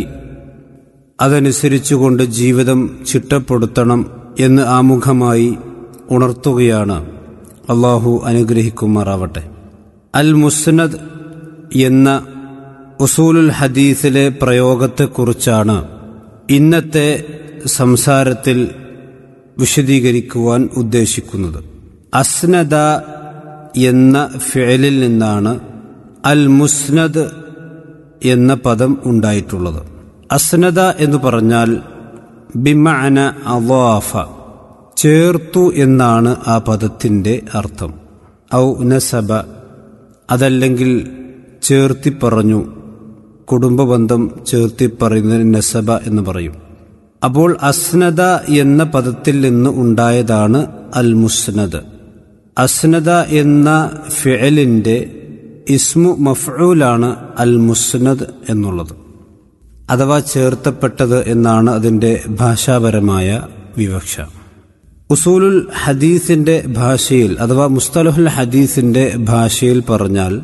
അതനുസരിച്ചുകൊണ്ട് ജീവിതം ചിട്ടപ്പെടുത്തണം എന്ന് ആമുഖമായി ഉണർത്തുകയാണ് അള്ളാഹു അനുഗ്രഹിക്കുമാറാവട്ടെ അൽ മുസ്നദ് എന്ന ഉസൂലുൽ ഹദീസിലെ പ്രയോഗത്തെക്കുറിച്ചാണ് ഇന്നത്തെ സംസാരത്തിൽ വിശദീകരിക്കുവാൻ ഉദ്ദേശിക്കുന്നത് അസ്നദ എന്ന ഫിഴലിൽ നിന്നാണ് അൽ മുസ്നദ് എന്ന പദം ഉണ്ടായിട്ടുള്ളത് അസ്നദ എന്ന് പറഞ്ഞാൽ ബിമഅന അവാഫ ചേർത്തു എന്നാണ് ആ പദത്തിൻ്റെ അർത്ഥം ഔ നസബ അതല്ലെങ്കിൽ ചേർത്തി പറഞ്ഞു കുടുംബബന്ധം ചേർത്തി പറയുന്നതിന് നസബ എന്ന് പറയും അപ്പോൾ അസ്നദ എന്ന പദത്തിൽ നിന്ന് ഉണ്ടായതാണ് അൽ മുസ്നദ് അസ്നദ എന്ന ഫിഅലിൻ്റെ ഇസ്മു മഫ്ഊലാണ് അൽ മുസ്നദ് എന്നുള്ളത് അഥവാ ചേർത്തപ്പെട്ടത് എന്നാണ് അതിൻ്റെ ഭാഷാപരമായ വിവക്ഷ ഉസൂലുൽ ഹദീസിന്റെ ഭാഷയിൽ അഥവാ മുസ്തലഹുൽ ഹദീസിന്റെ ഭാഷയിൽ പറഞ്ഞാൽ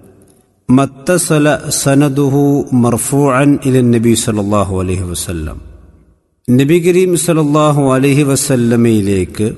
മത്തസല സനദുഹു മർഫൂഅൻ ഇല നബി സല്ലല്ലാഹു അലൈഹി വസല്ലം നബി കരീം സല്ലല്ലാഹു അലൈഹി വസല്ലമയിലേക്ക്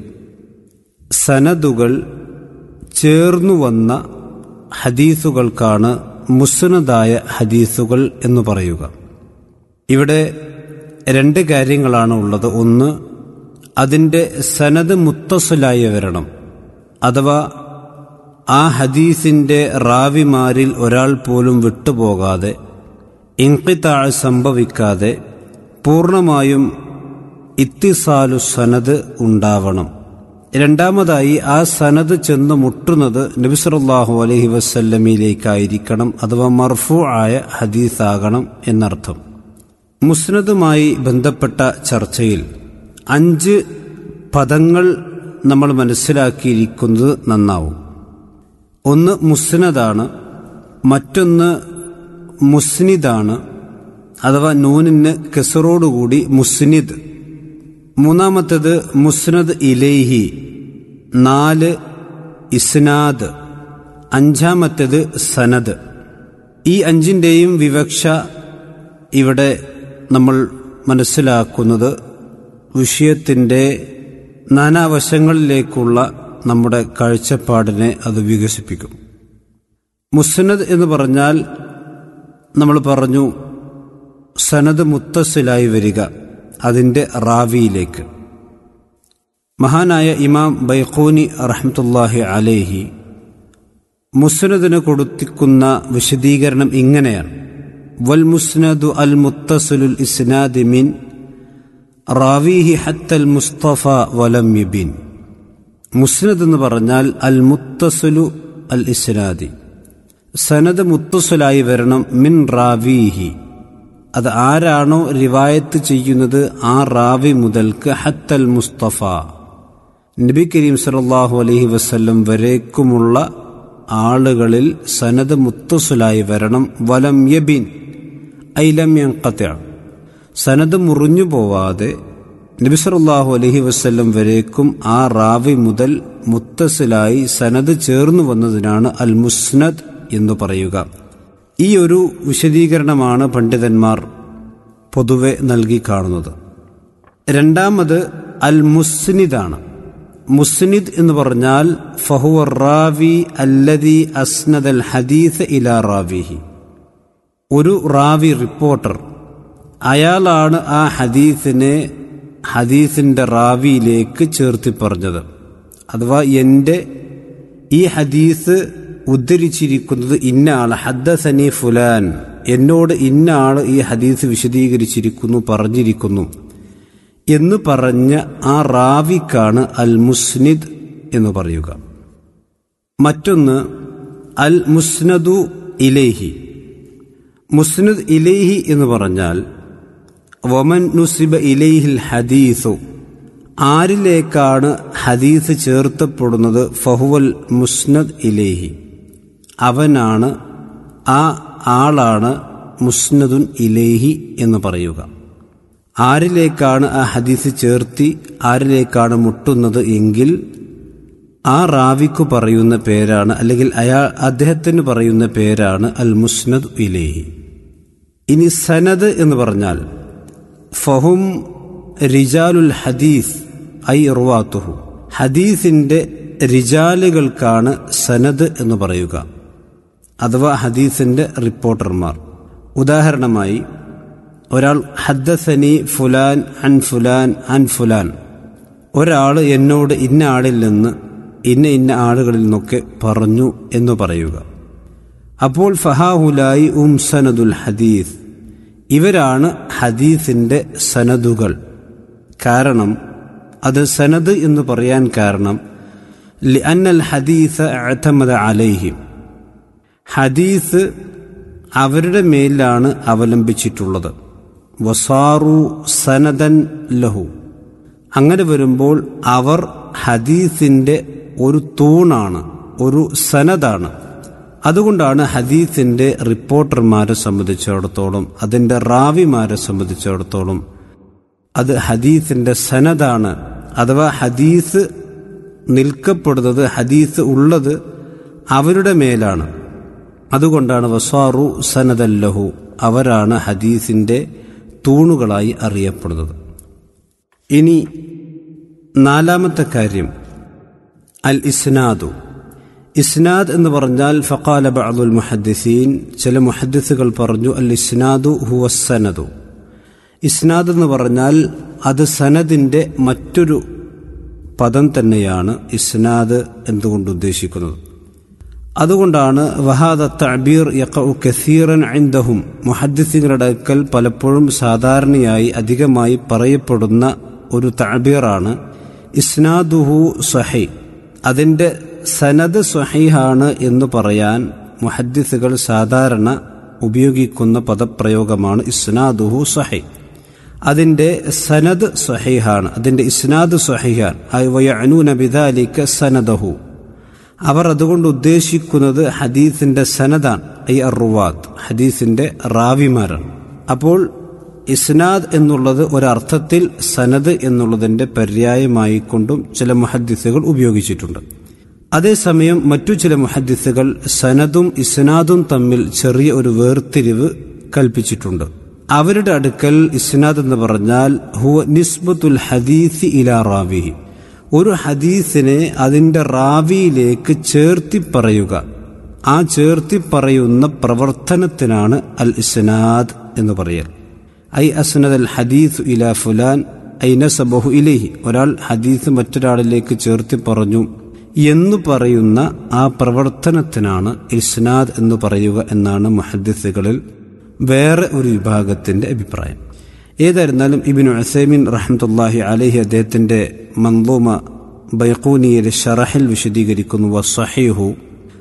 സനദുകൾ ചേർന്നു വന്ന ഹദീസുകൾക്കാണ് മുസ്നദായ ഹദീസുകൾ എന്ന് പറയുക ഇവിടെ രണ്ട് കാര്യങ്ങളാണ് ഉള്ളത് ഒന്ന് അതിൻ്റെ സനത് മുത്തസലായി വരണം അഥവാ ആ ഹദീസിൻ്റെ റാവിമാരിൽ ഒരാൾ പോലും വിട്ടുപോകാതെ ഇൻകിത്താഴ് സംഭവിക്കാതെ പൂർണ്ണമായും ഇത്തിസാലു സനത് ഉണ്ടാവണം രണ്ടാമതായി ആ സനത് ചെന്ന് മുട്ടുന്നത് നബിസറല്ലാഹു അലഹി വസല്ലമയിലേക്കായിരിക്കണം അഥവാ മർഫു ആയ ഹദീസാകണം എന്നർത്ഥം മുസ്നദുമായി ബന്ധപ്പെട്ട ചർച്ചയിൽ അഞ്ച് പദങ്ങൾ നമ്മൾ മനസ്സിലാക്കിയിരിക്കുന്നത് നന്നാവും ഒന്ന് മുസ്നദാണ് മറ്റൊന്ന് മുസ്നിദാണ് അഥവാ നൂനിന് കെസറോടുകൂടി മുസ്നിദ് മൂന്നാമത്തേത് മുസ്നദ് ഇലേഹി നാല് ഇസ്നാദ് അഞ്ചാമത്തേത് സനദ് ഈ അഞ്ചിൻ്റെയും വിവക്ഷ ഇവിടെ നമ്മൾ മനസ്സിലാക്കുന്നത് വിഷയത്തിൻ്റെ നാനാവശങ്ങളിലേക്കുള്ള നമ്മുടെ കാഴ്ചപ്പാടിനെ അത് വികസിപ്പിക്കും മുസ്നദ് എന്ന് പറഞ്ഞാൽ നമ്മൾ പറഞ്ഞു സനദ് മുത്തസിലായി വരിക അതിൻ്റെ റാവിയിലേക്ക് മഹാനായ ഇമാം ബൈഖൂനി റഹ്മത്തുല്ലാഹി അലേഹി മുസ്നദിന് കൊടുത്തിക്കുന്ന വിശദീകരണം ഇങ്ങനെയാണ് വൽ മുസ്നദു അൽ മുത്തസുലുൽ ഇസ്നാദി മിൻ റാവീഹി ഹത്തൽ മുസ്തഫ വലം യുബിൻ മുസ്നദ് എന്ന് പറഞ്ഞാൽ അൽ മുത്തസുലു അൽ ഇസ്നാദി സനദ് മുത്തസുലായി വരണം മിൻ റാവീഹി അത് ആരാണോ റിവായത്ത് ചെയ്യുന്നത് ആ റാവി മുതൽക്ക് ഹത്തൽ മുസ്തഫ നബി കരീം സല്ലല്ലാഹു അലൈഹി വസല്ലം വരേക്കുമുള്ള ആളുകളിൽ സനദ് മുത്തസുലായി വരണം വലം യബിൻ ഐലം യൻഖത്യ സനദ് മുറിഞ്ഞു പോവാതെ നബി സല്ലല്ലാഹു അലൈഹി വസല്ലം വരേക്കും ആ റാവി മുതൽ മുത്തസിലായി സനദ് ചേർന്നു വന്നതിനാണ് അൽ മുസ്നദ് എന്ന് പറയുക ഈ ഒരു വിശദീകരണമാണ് പണ്ഡിതന്മാർ പൊതുവെ നൽകി കാണുന്നത് രണ്ടാമത് അൽ മുസ്നിദാണ് മുസ്നിദ് എന്ന് പറഞ്ഞാൽ ഫഹുവ റാവി അല്ലദി അസ്നദ് അൽ ഹദീസ് ഇലാ റാവിഹി ഒരു റാവി റിപ്പോർട്ടർ അയാളാണ് ആ ഹദീസിനെ ഹദീസിന്റെ റാവിയിലേക്ക് ചേർത്തി പറഞ്ഞത് അഥവാ എൻ്റെ ഈ ഹദീസ് ഉദ്ധരിച്ചിരിക്കുന്നത് ഇന്ന ആൾ ഹദ്ദസനി ഫുലാൻ എന്നോട് ഇന്ന ആൾ ഈ ഹദീസ് വിശദീകരിച്ചിരിക്കുന്നു പറഞ്ഞിരിക്കുന്നു എന്ന് പറഞ്ഞ ആ റാവിക്കാണ് അൽ മുസ്നിദ് എന്ന് പറയുക മറ്റൊന്ന് അൽ മുസ്നദു ഇലേഹി മുസ്നദ് ഇലേഹി എന്ന് പറഞ്ഞാൽ വമൻ നുസിബ ഇലൈഹിൽ ഹദീസു ആരിലേക്കാണ് ഹദീസ് ചേർത്തപ്പെടുന്നത് ഫഹുവൽ മുസ്നദ് ഇലേഹി അവനാണ് ആ ആളാണ് മുസ്നദുൻ ഇലേഹി എന്ന് പറയുക ആരിലേക്കാണ് ആ ഹദീസ് ചേർത്തി ആരിലേക്കാണ് മുട്ടുന്നത് എങ്കിൽ ആ റാവിക്കു പറയുന്ന പേരാണ് അല്ലെങ്കിൽ അയാൾ അദ്ദേഹത്തിന് പറയുന്ന പേരാണ് അൽ മുസ്നദ് ഇലേഹി ഇനി സനദ് എന്ന് പറഞ്ഞാൽ ഫഹും റിജാലുൽ ഹദീസ് ഐ റുവാത്തുഹു ഹദീസിന്റെ റിജാലുകൾക്കാണ് സനദ് എന്ന് പറയുക അഥവാ ഹദീസിന്റെ റിപ്പോർട്ടർമാർ ഉദാഹരണമായി ഒരാൾ ഹദ്ദസനി ഫുലാൻ അൻ ഫുലാൻ അൻ ഫുലാൻ ഒരാൾ എന്നോട് ഇന്ന ആളിൽ നിന്ന് ഇന്ന ഇന്ന ആളുകളിൽ നിന്നൊക്കെ പറഞ്ഞു എന്ന് പറയുക അപ്പോൾ ഫഹാഹുലായി ഉം സനദുൽ ഹദീസ് ഇവരാണ് ഹദീസിന്റെ സനദുകൾ കാരണം അത് സനദ് എന്ന് പറയാൻ കാരണം ലിഅന്നൽ ഹദീസ് അഴത്തമത അലൈഹിം ഹദീസ് അവരുടെ മേലാണ് അവലംബിച്ചിട്ടുള്ളത് വസാറു സനദൻ ലഹു അങ്ങനെ വരുമ്പോൾ അവർ ഹദീസിന്റെ ഒരു തൂണാണ് ഒരു സനദാണ് അതുകൊണ്ടാണ് ഹദീസിന്റെ റിപ്പോർട്ടർമാരെ സംബന്ധിച്ചിടത്തോളം അതിന്റെ റാവിമാരെ സംബന്ധിച്ചിടത്തോളം അത് ഹദീസിന്റെ സനദാണ് അഥവാ ഹദീസ് നിൽക്കപ്പെടുന്നത് ഹദീസ് ഉള്ളത് അവരുടെ മേലാണ് അതുകൊണ്ടാണ് വസാറു സനദല്ലഹു അവരാണ് ഹദീസിന്റെ തൂണുകളായി അറിയപ്പെടുന്നത് ഇനി നാലാമത്തെ കാര്യം അൽ ഇസ്നാദു ഇസ്നാദ് എന്ന് പറഞ്ഞാൽ ഫക്കാല ബഅദുൽ മുഹദ്ദിസീൻ ചില മുഹദ്ദിസുകൾ പറഞ്ഞു അൽ ഇസ്നാദു ഹുവ സനദു ഇസ്നാദ് എന്ന് പറഞ്ഞാൽ അത് സനദിന്റെ മറ്റൊരു പദം തന്നെയാണ് ഇസ്നാദ് എന്തുകൊണ്ട് ഉദ്ദേശിക്കുന്നത് അതുകൊണ്ടാണ് വഹാദ തഅബീർ യഖഉ കസീറൻ ഇൻദഹും മുഹദ്ദിസുകളുടെ അടുക്കൽ പലപ്പോഴും സാധാരണയായി അധികമായി പറയപ്പെടുന്ന ഒരു തഅബീറാണ് ഇസ്നാദുഹു സഹി അതിന്റെ സനദ് സ്വഹീഹാണ് എന്ന് പറയാൻ മുഹദ്ദിസുകൾ സാധാരണ ഉപയോഗിക്കുന്ന പദപ്രയോഗമാണ് ഇസ്നാദുഹു സഹി അതിന്റെ സനദ് സ്വഹീഹാണ് അതിന്റെ ഇസ്നാദ് സ്വഹീഹാൻ വയഅനൂന ബിദാലിക സനദഹു അവർ അതുകൊണ്ട് ഉദ്ദേശിക്കുന്നത് ഹദീസിന്റെ സനദാൻ ഐ അറുവാത്ത് ഹദീസിന്റെ റാവിമാരാണ് അപ്പോൾ ഇസ്നാദ് എന്നുള്ളത് ഒരർത്ഥത്തിൽ സനദ് എന്നുള്ളതിന്റെ പര്യായമായി കൊണ്ടും ചില മുഹദ്ദിസുകൾ ഉപയോഗിച്ചിട്ടുണ്ട് അതേസമയം മറ്റു ചില മുഹദ്ദിസുകൾ സനദും ഇസ്നാദും തമ്മിൽ ചെറിയ ഒരു വേർതിരിവ് കൽപ്പിച്ചിട്ടുണ്ട് അവരുടെ അടുക്കൽ ഇസ്നാദ് എന്ന് പറഞ്ഞാൽ ഹുവ നിസ്ബത്തുൽ ഹദീസി ഇലാ റാവിഹി ഒരു ഹദീസിനെ അതിന്റെ റാവിയിലേക്ക് ചേർത്തി പറയുക ആ ചേർത്തി പറയുന്ന പ്രവർത്തനത്തിനാണ് അൽ ഇസ്നാദ് എന്ന് പറയൽ ഐ അസ്നദ് അൽ ഹദീസ് ഇലാ ഫുലാൻ ഐ നസബഹു ഇലേഹി ഒരാൾ ഹദീസ് മറ്റൊരാളിലേക്ക് ചേർത്തി പറഞ്ഞു എന്ന് പറയുന്ന ആ പ്രവർത്തനത്തിനാണ് ഇസ്നാദ് എന്ന് പറയുക എന്നാണ് മുഹദ്ദിസുകളിൽ വേറെ ഒരു വിഭാഗത്തിന്റെ അഭിപ്രായം ഏതായിരുന്നാലും ഇബിനു അസൈമിൻ റഹ്മത്തുല്ലാഹി അലഹി അദ്ദേഹത്തിന്റെ മന്ദൂമ ബൈഖൂനിയിലെ ഷറഹിൽ വിശദീകരിക്കുന്നു വസഹീഹു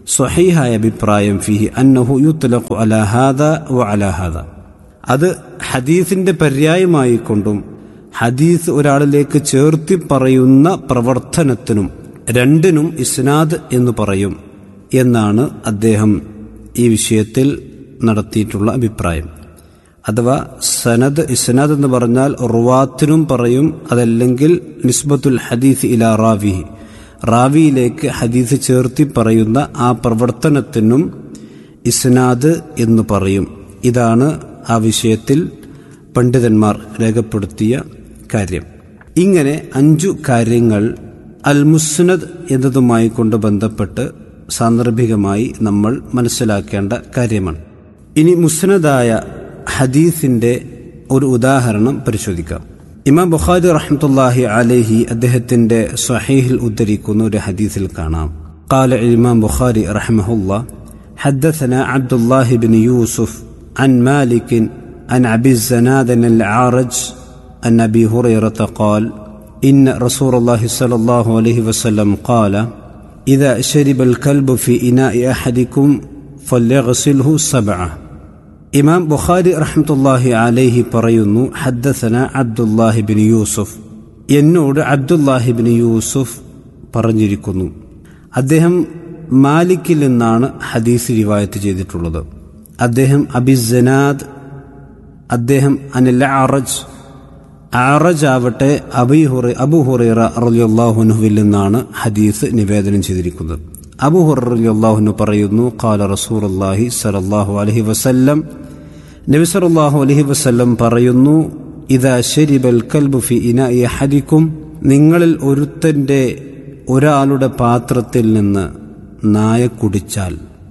സ്വഹീഹായ അഭിപ്രായം ഫിഹി അന്നഹു യുത്ലഖു അലാ ഹാദ വ അലാ ഹാദ അത് ഹദീസിന്റെ പര്യായമായി കൊണ്ടും ഹദീസ് ഒരാളിലേക്ക് ചേർത്തി പറയുന്ന പ്രവർത്തനത്തിനും രണ്ടിനും ഇസ്നാദ് എന്ന് പറയും എന്നാണ് അദ്ദേഹം ഈ വിഷയത്തിൽ നടത്തിയിട്ടുള്ള അഭിപ്രായം അഥവാ സനദ് ഇസ്നാദ് എന്ന് പറഞ്ഞാൽ റുവാത്തിനും പറയും അതല്ലെങ്കിൽ നിസ്ബത്തുൽ ഹദീസ് ഇല റാവിഹി റാവിയിലേക്ക് ഹദീസ് ചേർത്തി പറയുന്ന ആ പ്രവർത്തനത്തിനും ഇസ്നാദ് എന്ന് പറയും ഇതാണ് ആ വിഷയത്തിൽ പണ്ഡിതന്മാർ രേഖപ്പെടുത്തിയ കാര്യം ഇങ്ങനെ അഞ്ചു കാര്യങ്ങൾ അൽ മുസ്നദ് എന്നതുമായി കൊണ്ട് ബന്ധപ്പെട്ട് സാന്ദർഭികമായി നമ്മൾ മനസ്സിലാക്കേണ്ട കാര്യമാണ് ഇനി മുസ്നദായ ഹദീസിന്റെ ഒരു ഉദാഹരണം പരിശോധിക്കാം ഇമാം ബുഖാരി റഹ്മത്തുല്ലാഹി അലൈഹി അദ്ദേഹത്തിന്റെ സ്വഹീഹിൽ ഉദ്ധരിക്കുന്ന ഒരു ഹദീസിൽ കാണാം قال الإمام بخاري رحمه الله حدثنا عبد الله بن يوسف عن مالك عن أبي الزناد العارج عن أبي هريرة قال إن رسول الله صلى الله عليه وسلم قال إذا شرب الكلب في إناء أحدكم فليغسله سبعة ഇമാം ബുഖാരി റഹ്മത്തുല്ലാഹി അലൈഹി പറയുന്നു ഹദ്ദസന അബ്ദുല്ലാഹി ബിൻ യൂസുഫ് എന്നോട് അബ്ദുല്ലാഹി ബിൻ യൂസുഫ് പറഞ്ഞിരിക്കുന്നു അദ്ദേഹം മാലിക്കിൽ നിന്നാണ് ഹദീസ് റിവായത്ത് ചെയ്തിട്ടുള്ളത് അദ്ദേഹം അബിസനാദ് അദ്ദേഹം അനിൽ അറജ് അറജ് ആവട്ടെ അബി ഹുറ അബു ഹുറൈറ റലിയുല്ലാഹുനുവിൽ നിന്നാണ് ഹദീസ് നിവേദനം ചെയ്തിരിക്കുന്നത് അബു ഹുറ റലിയുല്ലാഹുനു പറയുന്നു കാല റസൂറുല്ലാഹി സലല്ലാഹു അലഹി വസല്ലം നബി സല്ലല്ലാഹു അലൈഹി വസല്ലം പറയുന്നു ഇതാ ശരിബൽ കൽബു ഫി ഇന ഹദിക്കും നിങ്ങളിൽ ഒരുത്തന്റെ ഒരാളുടെ പാത്രത്തിൽ നിന്ന് നായ കുടിച്ചാൽ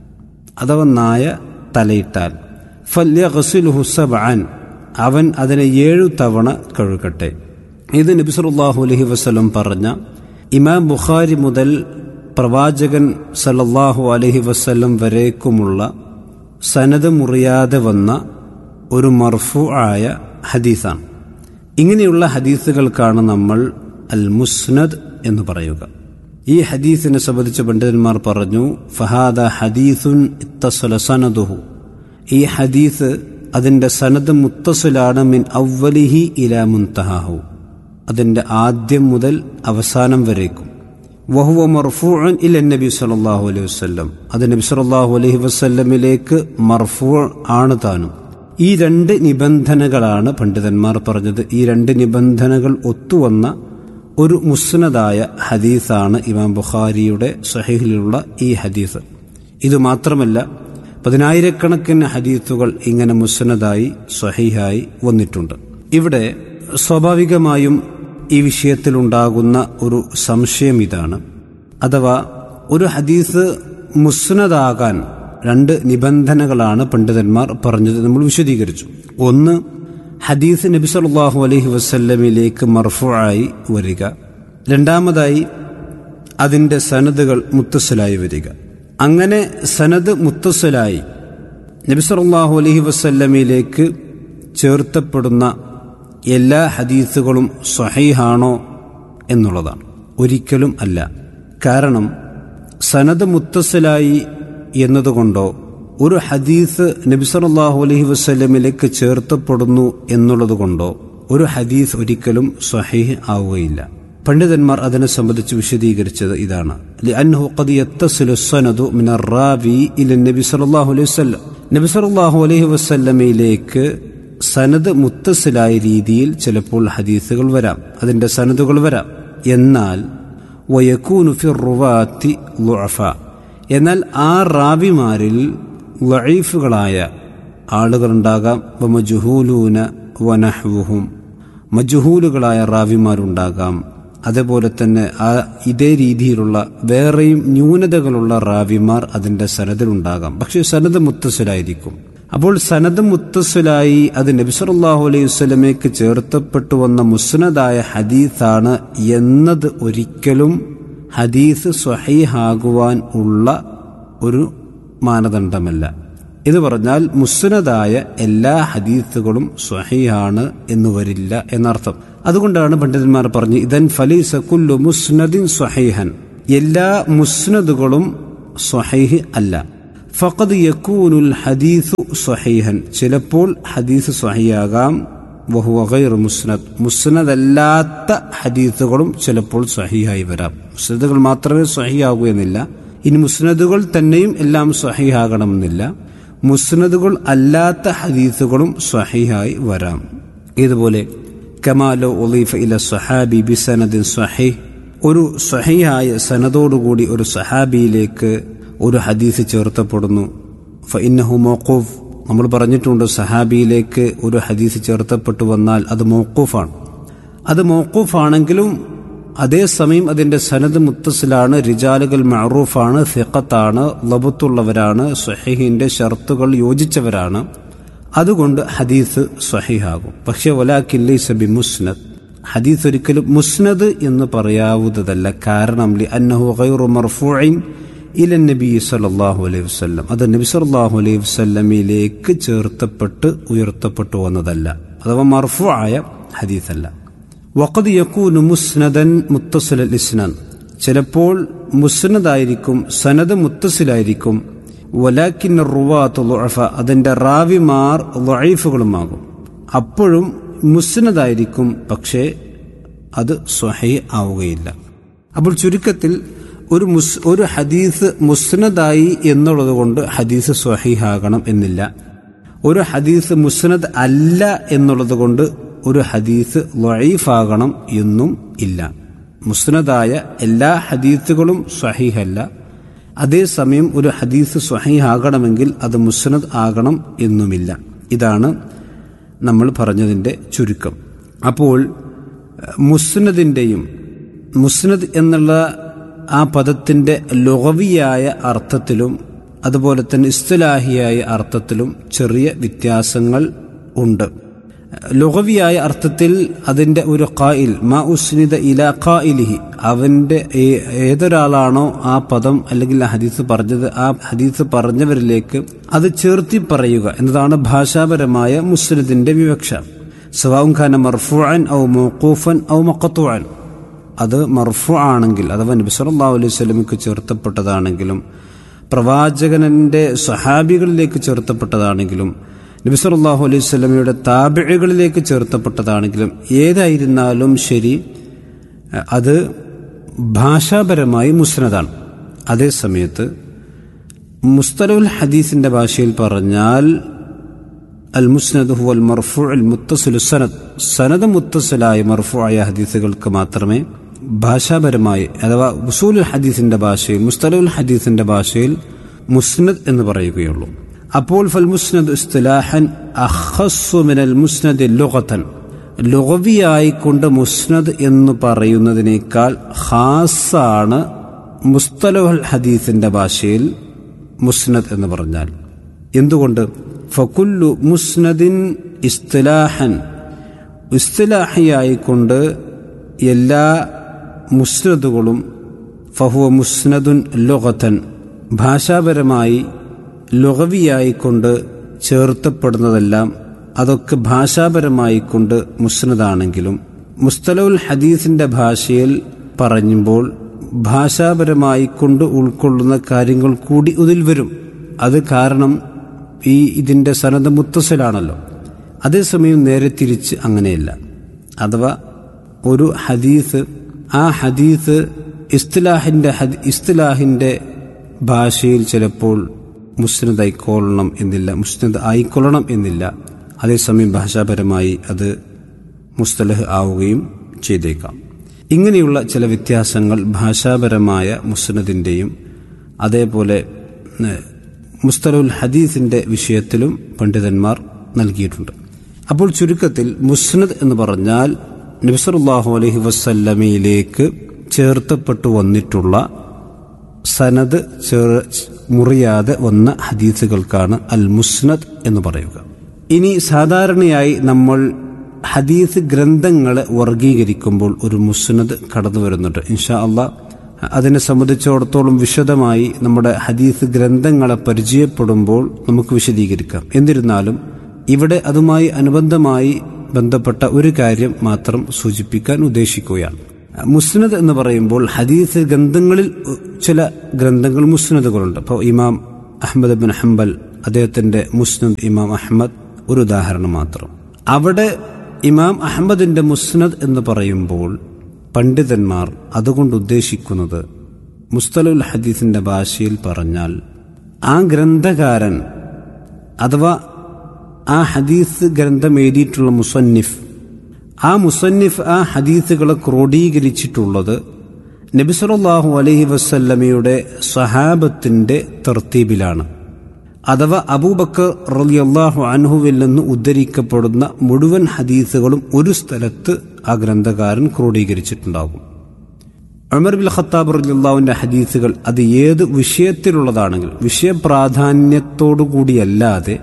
അഥവാ നായ തലയിട്ടാൽ ഫല്യഹുസുലുഹു സബ്അൻ അവൻ അതിനെ ഏഴു തവണ കഴുകട്ടെ ഇത് നബി സല്ലല്ലാഹു അലൈഹി വസല്ലം പറഞ്ഞ ഇമാം ബുഖാരി മുതൽ പ്രവാചകൻ സല്ലല്ലാഹു അലൈഹി വസല്ലം വരേക്കുമുള്ള സനത് മുറിയാതെ വന്ന ഒരു മർഫു ആയ ഹദീസാണ് ഇങ്ങനെയുള്ള ഹദീസുകൾക്കാണ് നമ്മൾ അൽ മുസ്നദ് എന്ന് പറയുക ഈ ഹദീസിനെ സംബന്ധിച്ച് പണ്ഡിതന്മാർ പറഞ്ഞു ഫഹാദ ഹദീസുൻ ഇത്തസല സനദുഹു ഈ ഹദീസ് അതിന്റെ സനദ് മുത്തസുലാണ് മിൻ അവലിഹി ഇല മുൻതഹാഹു അതിന്റെ ആദ്യം മുതൽ അവസാനം വരേക്കും വഹുവ മർഫൂഅൻ ഇല നബി സല്ലല്ലാഹു അലൈഹി വസല്ലം അത് നബി സല്ലല്ലാഹു അലൈഹി വസല്ലമിലേക്ക് മർഫൂ ആണ് താനും ഈ രണ്ട് നിബന്ധനകളാണ് പണ്ഡിതന്മാർ പറഞ്ഞത് ഈ രണ്ട് നിബന്ധനകൾ ഒത്തുവന്ന ഒരു മുസ്നദായ ഹദീസാണ് ഇമാം ബുഖാരിയുടെ സഹീഹിലുള്ള ഈ ഹദീസ് ഇത് മാത്രമല്ല പതിനായിരക്കണക്കിന് ഹദീസുകൾ ഇങ്ങനെ മുസ്നദായി സഹീഹായി വന്നിട്ടുണ്ട് ഇവിടെ സ്വാഭാവികമായും ഈ വിഷയത്തിലുണ്ടാകുന്ന ഒരു സംശയം ഇതാണ് അഥവാ ഒരു ഹദീസ് മുസ്നദാകാൻ രണ്ട് നിബന്ധനകളാണ് പണ്ഡിതന്മാർ പറഞ്ഞത് നമ്മൾ വിശദീകരിച്ചു ഒന്ന് ഹദീസ് നബി സല്ലല്ലാഹു അലൈഹി വസല്ലമിലേക്ക് മർഫുആയി വരിക രണ്ടാമതായി അതിന്റെ സനദുകൾ മുത്തസലായി വരിക അങ്ങനെ സനദ് മുത്തസലായി നബി സല്ലല്ലാഹു അലൈഹി വസല്ലമിലേക്ക് ചേർത്തപ്പെടുന്ന എല്ലാ ഹദീസുകളും സ്വഹീഹാണോ എന്നുള്ളതാണ് ഒരിക്കലും അല്ല കാരണം സനദ് മുത്തസലായി എന്നതുകൊണ്ടോ ഒരു ഹദീസ് നബിസറല്ലാഹു അലൈഹി വസ്ലമിലേക്ക് ചേർത്തപ്പെടുന്നു എന്നുള്ളതുകൊണ്ടോ ഒരു ഹദീസ് ഒരിക്കലും സ്വഹീഹ് ആവുകയില്ല പണ്ഡിതന്മാർ അതിനെ സംബന്ധിച്ച് വിശദീകരിച്ചത് ഇതാണ് لأنه قد يتصل السند من الراوي إلى النبي صلى الله عليه وسلم നബി സല്ലല്ലാഹു അലൈഹി വസല്ലമയിലേക്ക് സനദ് മുത്തസിലായ രീതിയിൽ ചിലപ്പോൾ ഹദീസുകൾ വരാം അതിന്റെ സനദുകൾ വരാം എന്നാൽ വയക്കൂനു ഫി റുവാത്തി ളുഅഫ എന്നാൽ ആ റാവിമാരിൽ ലഈഫുകളായ ആളുകളുണ്ടാകാം വമജുഹൂലൂന വനഹ്വുഹും മജുഹൂലുകളായ റാവിമാരുണ്ടാകാം അതേപോലെ തന്നെ ആ ഇതേ രീതിയിലുള്ള വേറെയും ന്യൂനതകളുള്ള റാവിമാർ അതിന്റെ സനദിലുണ്ടാകാം പക്ഷേ സനദ് മുത്തസിലായിരിക്കും അപ്പോൾ സനദ് മുത്തസിലായി അത് നബിസറല്ലാഹു അലൈഹി വസ്ലമേക്ക് ചേർത്തപ്പെട്ടു വന്ന മുസ്നദായ ഹദീസാണ് എന്നത് ഒരിക്കലും ഹദീസ് സ്വഹീഹാകുവാൻ ഉള്ള ഒരു മാനദണ്ഡമല്ല ഇത് പറഞ്ഞാൽ മുസ്നദായ എല്ലാ ഹദീസുകളും സ്വഹീഹാണ് എന്ന് വരില്ല എന്നർത്ഥം അതുകൊണ്ടാണ് പണ്ഡിതന്മാർ പറഞ്ഞു ഇതൻ ഫലീസ കുല്ലു മുസ്നദിൻ സ്വഹീഹൻ എല്ലാ മുസ്നദുകളും സ്വഹൈഹ് അല്ല ഫഖദ് യക്കൂനുൽ ഹദീസു സ്വഹീഹൻ ചിലപ്പോൾ ഹദീസ് സ്വഹിയാകാം വഹുവ ഗൈർ മുസ്നദ് മുസ്നദല്ലാത്ത ഹദീസുകളും ചിലപ്പോൾ സ്വഹിയായി വരാം മുസ്നദുകൾ മാത്രമേ സ്വഹിയാകൂ എന്നില്ല ഇനി മുസ്നദുകൾ തന്നെയും എല്ലാം സ്വഹിയാകണമെന്നില്ല മുസ്നദുകൾ അല്ലാത്ത ഹദീസുകളും സ്വഹിയായി വരാം ഇതുപോലെ കമാലോ ഒലീഫ ഇല സ്വഹാബി ബിസനദിൻ സ്വഹീഹ് ഒരു സ്വഹിയായ സനദോടുകൂടി ഒരു സഹാബിയിലേക്ക് ഒരു ഹദീസ് ചേർത്തപ്പെടുന്നു ഫഇന്നഹു മൗഖൂഫ് നമ്മൾ പറഞ്ഞിട്ടുണ്ട് സഹാബിയിലേക്ക് ഒരു ഹദീസ് ചേർത്തപ്പെട്ടു വന്നാൽ അത് മൗഖൂഫാണ് അത് മൗഖൂഫാണെങ്കിലും അതേസമയം അതിന്റെ സനദ് മുത്തസിലാണ് റിജാലുകൾ മഅറൂഫാണ് ഫിഖത്താണ് ലബത്തുള്ളവരാണ് സ്വഹീഹിന്റെ ഷർത്തുകൾ യോജിച്ചവരാണ് അതുകൊണ്ട് ഹദീസ് സ്വഹീഹാകും പക്ഷെ വലാക്കില്ലൈസ ബി മുസ്നദ് ഹദീസ് ഒരിക്കലും മുസ്നദ് എന്ന് പറയാവുന്നതല്ല കാരണം ലി അന്നഹു ഗൈറു മർഫൂഇൻ ഇല നബി സല്ലല്ലാഹു അലൈഹി വസല്ലം അത് നബി സല്ലല്ലാഹു അലൈഹി വസല്ലമയിലേക്ക് ചേർത്തപ്പെട്ട് ഉയർത്തപ്പെട്ടു വന്നതല്ല അഥവാ മർഫു ആയ ഹദീസല്ല വഖദ് യക്കൂനു മുസ്നദൻ മുത്തസിൽ ഇസ്നാൻ ചിലപ്പോൾ മുസ്നദായിരിക്കും സനദ് മുത്തസിലായിരിക്കും വലാക്കിൻ റുവാത്ത് ളുഅഫ അതിന്റെ റാവിമാർ ളുഐഫുകളുമാകും അപ്പോഴും മുസ്നദായിരിക്കും പക്ഷേ അത് സ്വഹൈ ആവുകയില്ല അപ്പോൾ ചുരുക്കത്തിൽ ഒരു മുസ് ഒരു ഹദീസ് മുസ്നദായി എന്നുള്ളത് കൊണ്ട് ഹദീസ് സ്വഹീഹാകണം എന്നില്ല ഒരു ഹദീസ് മുസ്നദ് അല്ല എന്നുള്ളത് കൊണ്ട് ഒരു ഹദീസ് ലൊയീഫാകണം എന്നും ഇല്ല മുസ്നദായ എല്ലാ ഹദീസുകളും സ്വഹീഹല്ല അതേസമയം ഒരു ഹദീസ് സ്വഹീഹാകണമെങ്കിൽ അത് മുസ്നദ് ആകണം എന്നുമില്ല ഇതാണ് നമ്മൾ പറഞ്ഞതിൻ്റെ ചുരുക്കം അപ്പോൾ മുസ്നദിൻ്റെയും മുസ്നദ് എന്നുള്ള ആ പദത്തിൻ്റെ ലൊഹവിയായ അർത്ഥത്തിലും അതുപോലെ തന്നെ ഇസ്തുലാഹിയായ അർത്ഥത്തിലും ചെറിയ വ്യത്യാസങ്ങൾ ഉണ്ട് ലുഹവിയായ അർത്ഥത്തിൽ അതിന്റെ ഒരു ഖായിൽ മാ ഉസ്നിദ ഇല ഖായിലിഹി അവന്റെ ഏ- ഏതൊരാളാണോ ആ പദം അല്ലെങ്കിൽ ആ ഹദീസ് പറഞ്ഞത് ആ ഹദീസ് പറഞ്ഞവരിലേക്ക് അത് ചേർത്തി പറയുക എന്നതാണ് ഭാഷാപരമായ മുസ്ലിദിന്റെ വിവക്ഷ സവാവും ഖാന മർഫുഅൻ ഔ മൗഖൂഫൻ ഔ മഖത്തുഅൻ അത് മർഫു ആണെങ്കിൽ അഥവാ നബി സല്ലല്ലാഹു അലൈഹി വസല്ലമയ്ക്ക് ചേർത്തപ്പെട്ടതാണെങ്കിലും പ്രവാചകനന്റെ സഹാബികളിലേക്ക് ചേർത്തപ്പെട്ടതാണെങ്കിലും നബി സല്ലല്ലാഹു അലൈഹി വസല്ലമയുടെ താബിഴികളിലേക്ക് ചേർത്തപ്പെട്ടതാണെങ്കിലും ഏതായിരുന്നാലും ശരി അത് ഭാഷാപരമായി മുസ്നദാണ് അതേ സമയത്ത് മുസ്തലവുൽ ഹദീസിന്റെ ഭാഷയിൽ പറഞ്ഞാൽ അൽ മുസ്നദ് ഹുവ അൽ മർഫു അൽ മുത്തസിലു സനദ് സനദ് മുത്തസിലായ മർഫുആയ ഹദീസുകൾക്ക് മാത്രമേ ഭാഷാപരമായി അഥവാ ഉസൂലുൽ ഹദീസിന്റെ ഭാഷയിൽ മുസ്തലവുൽ ഹദീസിന്റെ ഭാഷയിൽ മുസ്നദ് എന്ന് പറയുകയുള്ളൂ അപ്പോൾ ഫൽ മുസ്നദ് ഇസ്തിലാഹൻ അഖസ്സു മിനൽ മുസ്നദ് ലുഗതൻ ലുഗവിയായിക്കൊണ്ട് മുസ്നദ് എന്ന് പറയുന്നതിനേക്കാൾ ഖാസാണ് മുസ്തലഹുൽ ഹദീസിന്റെ ഭാഷയിൽ മുസ്നദ് എന്ന് പറഞ്ഞാൽ എന്തുകൊണ്ട് ഫകുല്ലു മുസ്നദിൻ ഇസ്തിലാഹൻ ഇസ്തിലാഹിയായിക്കൊണ്ട് എല്ലാ മുസ്നദുകളും ഫഹുവ മുസ്നദുൻ ലുഗത്തൻ ഭാഷാപരമായി ലുഗവിയായിക്കൊണ്ട് ചേർത്തപ്പെടുന്നതെല്ലാം അതൊക്കെ ഭാഷാപരമായിക്കൊണ്ട് മുസ്നദാണെങ്കിലും മുസ്തലവുൽ ഹദീസിന്റെ ഭാഷയിൽ പറയുമ്പോൾ ഭാഷാപരമായി കൊണ്ട് ഉൾക്കൊള്ളുന്ന കാര്യങ്ങൾ കൂടി ഇതിൽ വരും അത് കാരണം ഈ ഇതിന്റെ സനത് മുത്തസലാണല്ലോ അതേസമയം നേരെ തിരിച്ച് അങ്ങനെയല്ല അഥവാ ഒരു ഹദീസ് ആ ഹദീസ് ഇസ്തിലാഹിന്റെ ഹദ്- ഇസ്തിലാഹിന്റെ ഭാഷയിൽ ചിലപ്പോൾ മുസ്നദ് ആയിക്കൊള്ളണം എന്നില്ല മുസ്നദ് ആയിക്കൊള്ളണം എന്നില്ല അതേസമയം ഭാഷാപരമായി അത് മുസ്തലഹ് ആവുകയും ചെയ്തേക്കാം ഇങ്ങനെയുള്ള ചില വ്യത്യാസങ്ങൾ ഭാഷാപരമായ മുസ്നദിന്റെയും അതേപോലെ ഏഹ്, മുസ്തലുൽ ഹദീസിന്റെ വിഷയത്തിലും പണ്ഡിതന്മാർ നൽകിയിട്ടുണ്ട് അപ്പോൾ ചുരുക്കത്തിൽ മുസ്നദ് എന്ന് പറഞ്ഞാൽ നബിസറുല്ലാഹു അലൈഹി വസല്ലമയിലേക്ക് ചേർത്തപ്പെട്ടു വന്നിട്ടുള്ള സനദ് ചേർ മുറിയാതെ വന്ന ഹദീസുകൾക്കാണ് അൽ മുസ്നദ് എന്ന് പറയുക ഇനി സാധാരണയായി നമ്മൾ ഹദീസ് ഗ്രന്ഥങ്ങളെ വർഗീകരിക്കുമ്പോൾ ഒരു മുസ്നദ് കടന്നു വരുന്നുണ്ട് ഇൻഷാ അള്ളാഹ് അതിനെ സംബന്ധിച്ചിടത്തോളം വിശദമായി നമ്മുടെ ഹദീസ് ഗ്രന്ഥങ്ങളെ പരിചയപ്പെടുമ്പോൾ നമുക്ക് വിശദീകരിക്കാം എന്നിരുന്നാലും ഇവിടെ അതുമായി അനുബന്ധമായി ബന്ധപ്പെട്ട ഒരു കാര്യം മാത്രം സൂചിപ്പിക്കാൻ ഉദ്ദേശിക്കുകയാണ് മുസ്നദ് എന്ന് പറയുമ്പോൾ ഹദീസ് ഗ്രന്ഥങ്ങളിൽ ചില ഗ്രന്ഥങ്ങൾ മുസ്നദുകളുണ്ട് ഇപ്പോൾ ഇമാം അഹമ്മദ് ബിൻ ഹംബൽ അദ്ദേഹത്തിന്റെ മുസ്നദ് ഇമാം അഹമ്മദ് ഒരു ഉദാഹരണം മാത്രം അവിടെ ഇമാം അഹമ്മദിന്റെ മുസ്നദ് എന്ന് പറയുമ്പോൾ പണ്ഡിതന്മാർ അതുകൊണ്ട് ഉദ്ദേശിക്കുന്നത് മുസ്തലുൽ ഹദീസിന്റെ ഭാഷയിൽ പറഞ്ഞാൽ ആ ഗ്രന്ഥകാരൻ അഥവാ ആ ഹദീസ് ഗ്രന്ഥം എഴുതിയിട്ടുള്ള മുസന്നിഫ് ആ മുസന്നിഫ് ആ ഹദീസുകളെ ക്രോഡീകരിച്ചിട്ടുള്ളത് നബിസലാഹു അലഹി വസല്ലമയുടെ സഹാബത്തിന്റെ തർത്തീബിലാണ് അഥവാ അബൂബക്കർ റളിയല്ലാഹു അൻഹുവിൽ നിന്ന് ഉദ്ധരിക്കപ്പെടുന്ന മുഴുവൻ ഹദീസുകളും ഒരു സ്ഥലത്ത് ആ ഗ്രന്ഥകാരൻ ക്രോഡീകരിച്ചിട്ടുണ്ടാകും ഉമർ ബിൽ ഖത്താബ് റളിയല്ലാഹുവിന്റെ ഹദീസുകൾ അത് ഏത് വിഷയത്തിലുള്ളതാണെങ്കിൽ വിഷയപ്രാധാന്യത്തോടുകൂടിയല്ലാതെ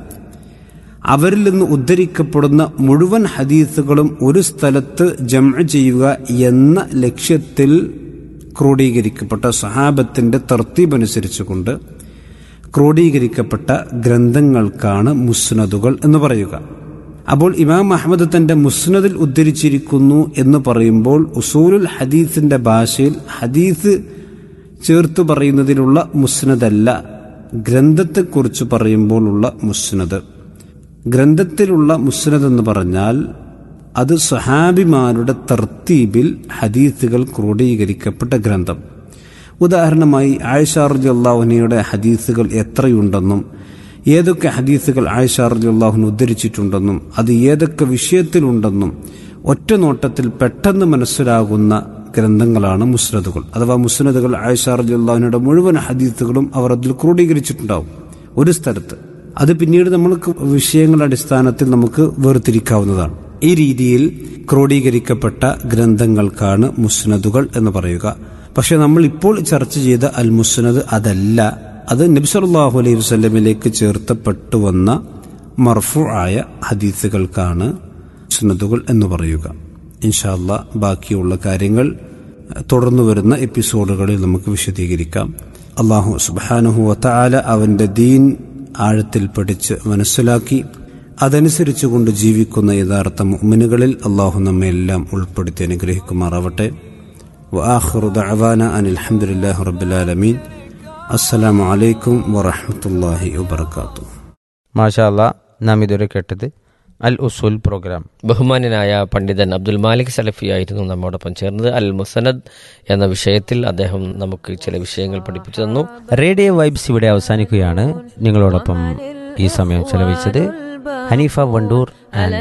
അവരിൽ നിന്ന് ഉദ്ധരിക്കപ്പെടുന്ന മുഴുവൻ ഹദീസുകളും ഒരു സ്ഥലത്ത് ജമ ചെയ്യുക എന്ന ലക്ഷ്യത്തിൽ ക്രോഡീകരിക്കപ്പെട്ട സഹാബത്തിന്റെ തർത്തീബനുസരിച്ചുകൊണ്ട് ക്രോഡീകരിക്കപ്പെട്ട ഗ്രന്ഥങ്ങൾക്കാണ് മുസ്നദുകൾ എന്ന് പറയുക അപ്പോൾ ഇമാം അഹമ്മദ് തന്റെ മുസ്നദിൽ ഉദ്ധരിച്ചിരിക്കുന്നു എന്ന് പറയുമ്പോൾ ഉസൂലുൽ ഹദീസിന്റെ ഭാഷയിൽ ഹദീസ് ചേർത്ത് പറയുന്നതിലുള്ള മുസ്നദല്ല ഗ്രന്ഥത്തെക്കുറിച്ച് പറയുമ്പോൾ ഉള്ള മുസ്നദ് ഗ്രന്ഥത്തിലുള്ള മുസ്നദ് എന്ന് പറഞ്ഞാൽ അത് സഹാബിമാരുടെ തർത്തീബിൽ ഹദീസുകൾ ക്രോഡീകരിക്കപ്പെട്ട ഗ്രന്ഥം ഉദാഹരണമായി ആയിഷാർജി അള്ളാഹുനയുടെ ഹദീസുകൾ എത്രയുണ്ടെന്നും ഏതൊക്കെ ഹദീസുകൾ ആയിഷാർജി അള്ളാഹുന് ഉദ്ധരിച്ചിട്ടുണ്ടെന്നും അത് ഏതൊക്കെ വിഷയത്തിലുണ്ടെന്നും ഒറ്റ നോട്ടത്തിൽ പെട്ടെന്ന് മനസ്സിലാകുന്ന ഗ്രന്ഥങ്ങളാണ് മുസ്നദുകൾ അഥവാ മുസ്നദുകൾ ആയിഷാർജി അള്ളാഹുനയുടെ മുഴുവൻ ഹദീസുകളും അവർ അതിൽ ക്രോഡീകരിച്ചിട്ടുണ്ടാവും ഒരു സ്ഥലത്ത് അത് പിന്നീട് നമ്മൾക്ക് വിഷയങ്ങളുടെ അടിസ്ഥാനത്തിൽ നമുക്ക് വേർതിരിക്കാവുന്നതാണ് ഈ രീതിയിൽ ക്രോഡീകരിക്കപ്പെട്ട ഗ്രന്ഥങ്ങൾക്കാണ് മുസ്നദുകൾ എന്ന് പറയുക പക്ഷെ നമ്മൾ ഇപ്പോൾ ചർച്ച ചെയ്ത അൽ മുസ്നദ് അതല്ല അത് നബ്സല്ലാഹു അലൈഹി വസ്ലമിലേക്ക് ചേർത്തപ്പെട്ടു വന്ന മർഫു ആയ ഹദീസുകൾക്കാണ് മുസ്നദുകൾ എന്ന് പറയുക ഇൻഷാല്ല ബാക്കിയുള്ള കാര്യങ്ങൾ തുടർന്നു വരുന്ന എപ്പിസോഡുകളിൽ നമുക്ക് വിശദീകരിക്കാം അള്ളാഹു സുബാനുഹു വത്താല അവന്റെ ദീൻ ആഴത്തിൽ പഠിച്ച് മനസ്സിലാക്കി അതനുസരിച്ചുകൊണ്ട് ജീവിക്കുന്ന യഥാർത്ഥ മുഅ്മിനുകളിൽ അള്ളാഹു നമ്മെ എല്ലാം ഉൾപ്പെടുത്തി അനുഗ്രഹിക്കുമാറാവട്ടെ وآخر دعوانا أن الحمد لله رب العالمين السلام عليكم ورحمة الله وبركاته മാഷാ അല്ലാ നാം ഇതുവരെ കേട്ടത് അൽ ഉസൂൽ പ്രോഗ്രാം ബഹുമാന്യനായ പണ്ഡിതൻ അബ്ദുൽ മാലിക് സലഫി ആയിരുന്നു നമ്മോടൊപ്പം ചേർന്നത് അൽ മുസനദ് എന്ന വിഷയത്തിൽ അദ്ദേഹം നമുക്ക് ചില വിഷയങ്ങൾ പഠിപ്പിച്ചു തന്നു റേഡിയോ വൈബ്സ് ഇവിടെ അവസാനിക്കുകയാണ് നിങ്ങളോടൊപ്പം ഈ സമയം ചെലവഴിച്ചത് ഹനീഫ വണ്ടൂർ ആൻഡ്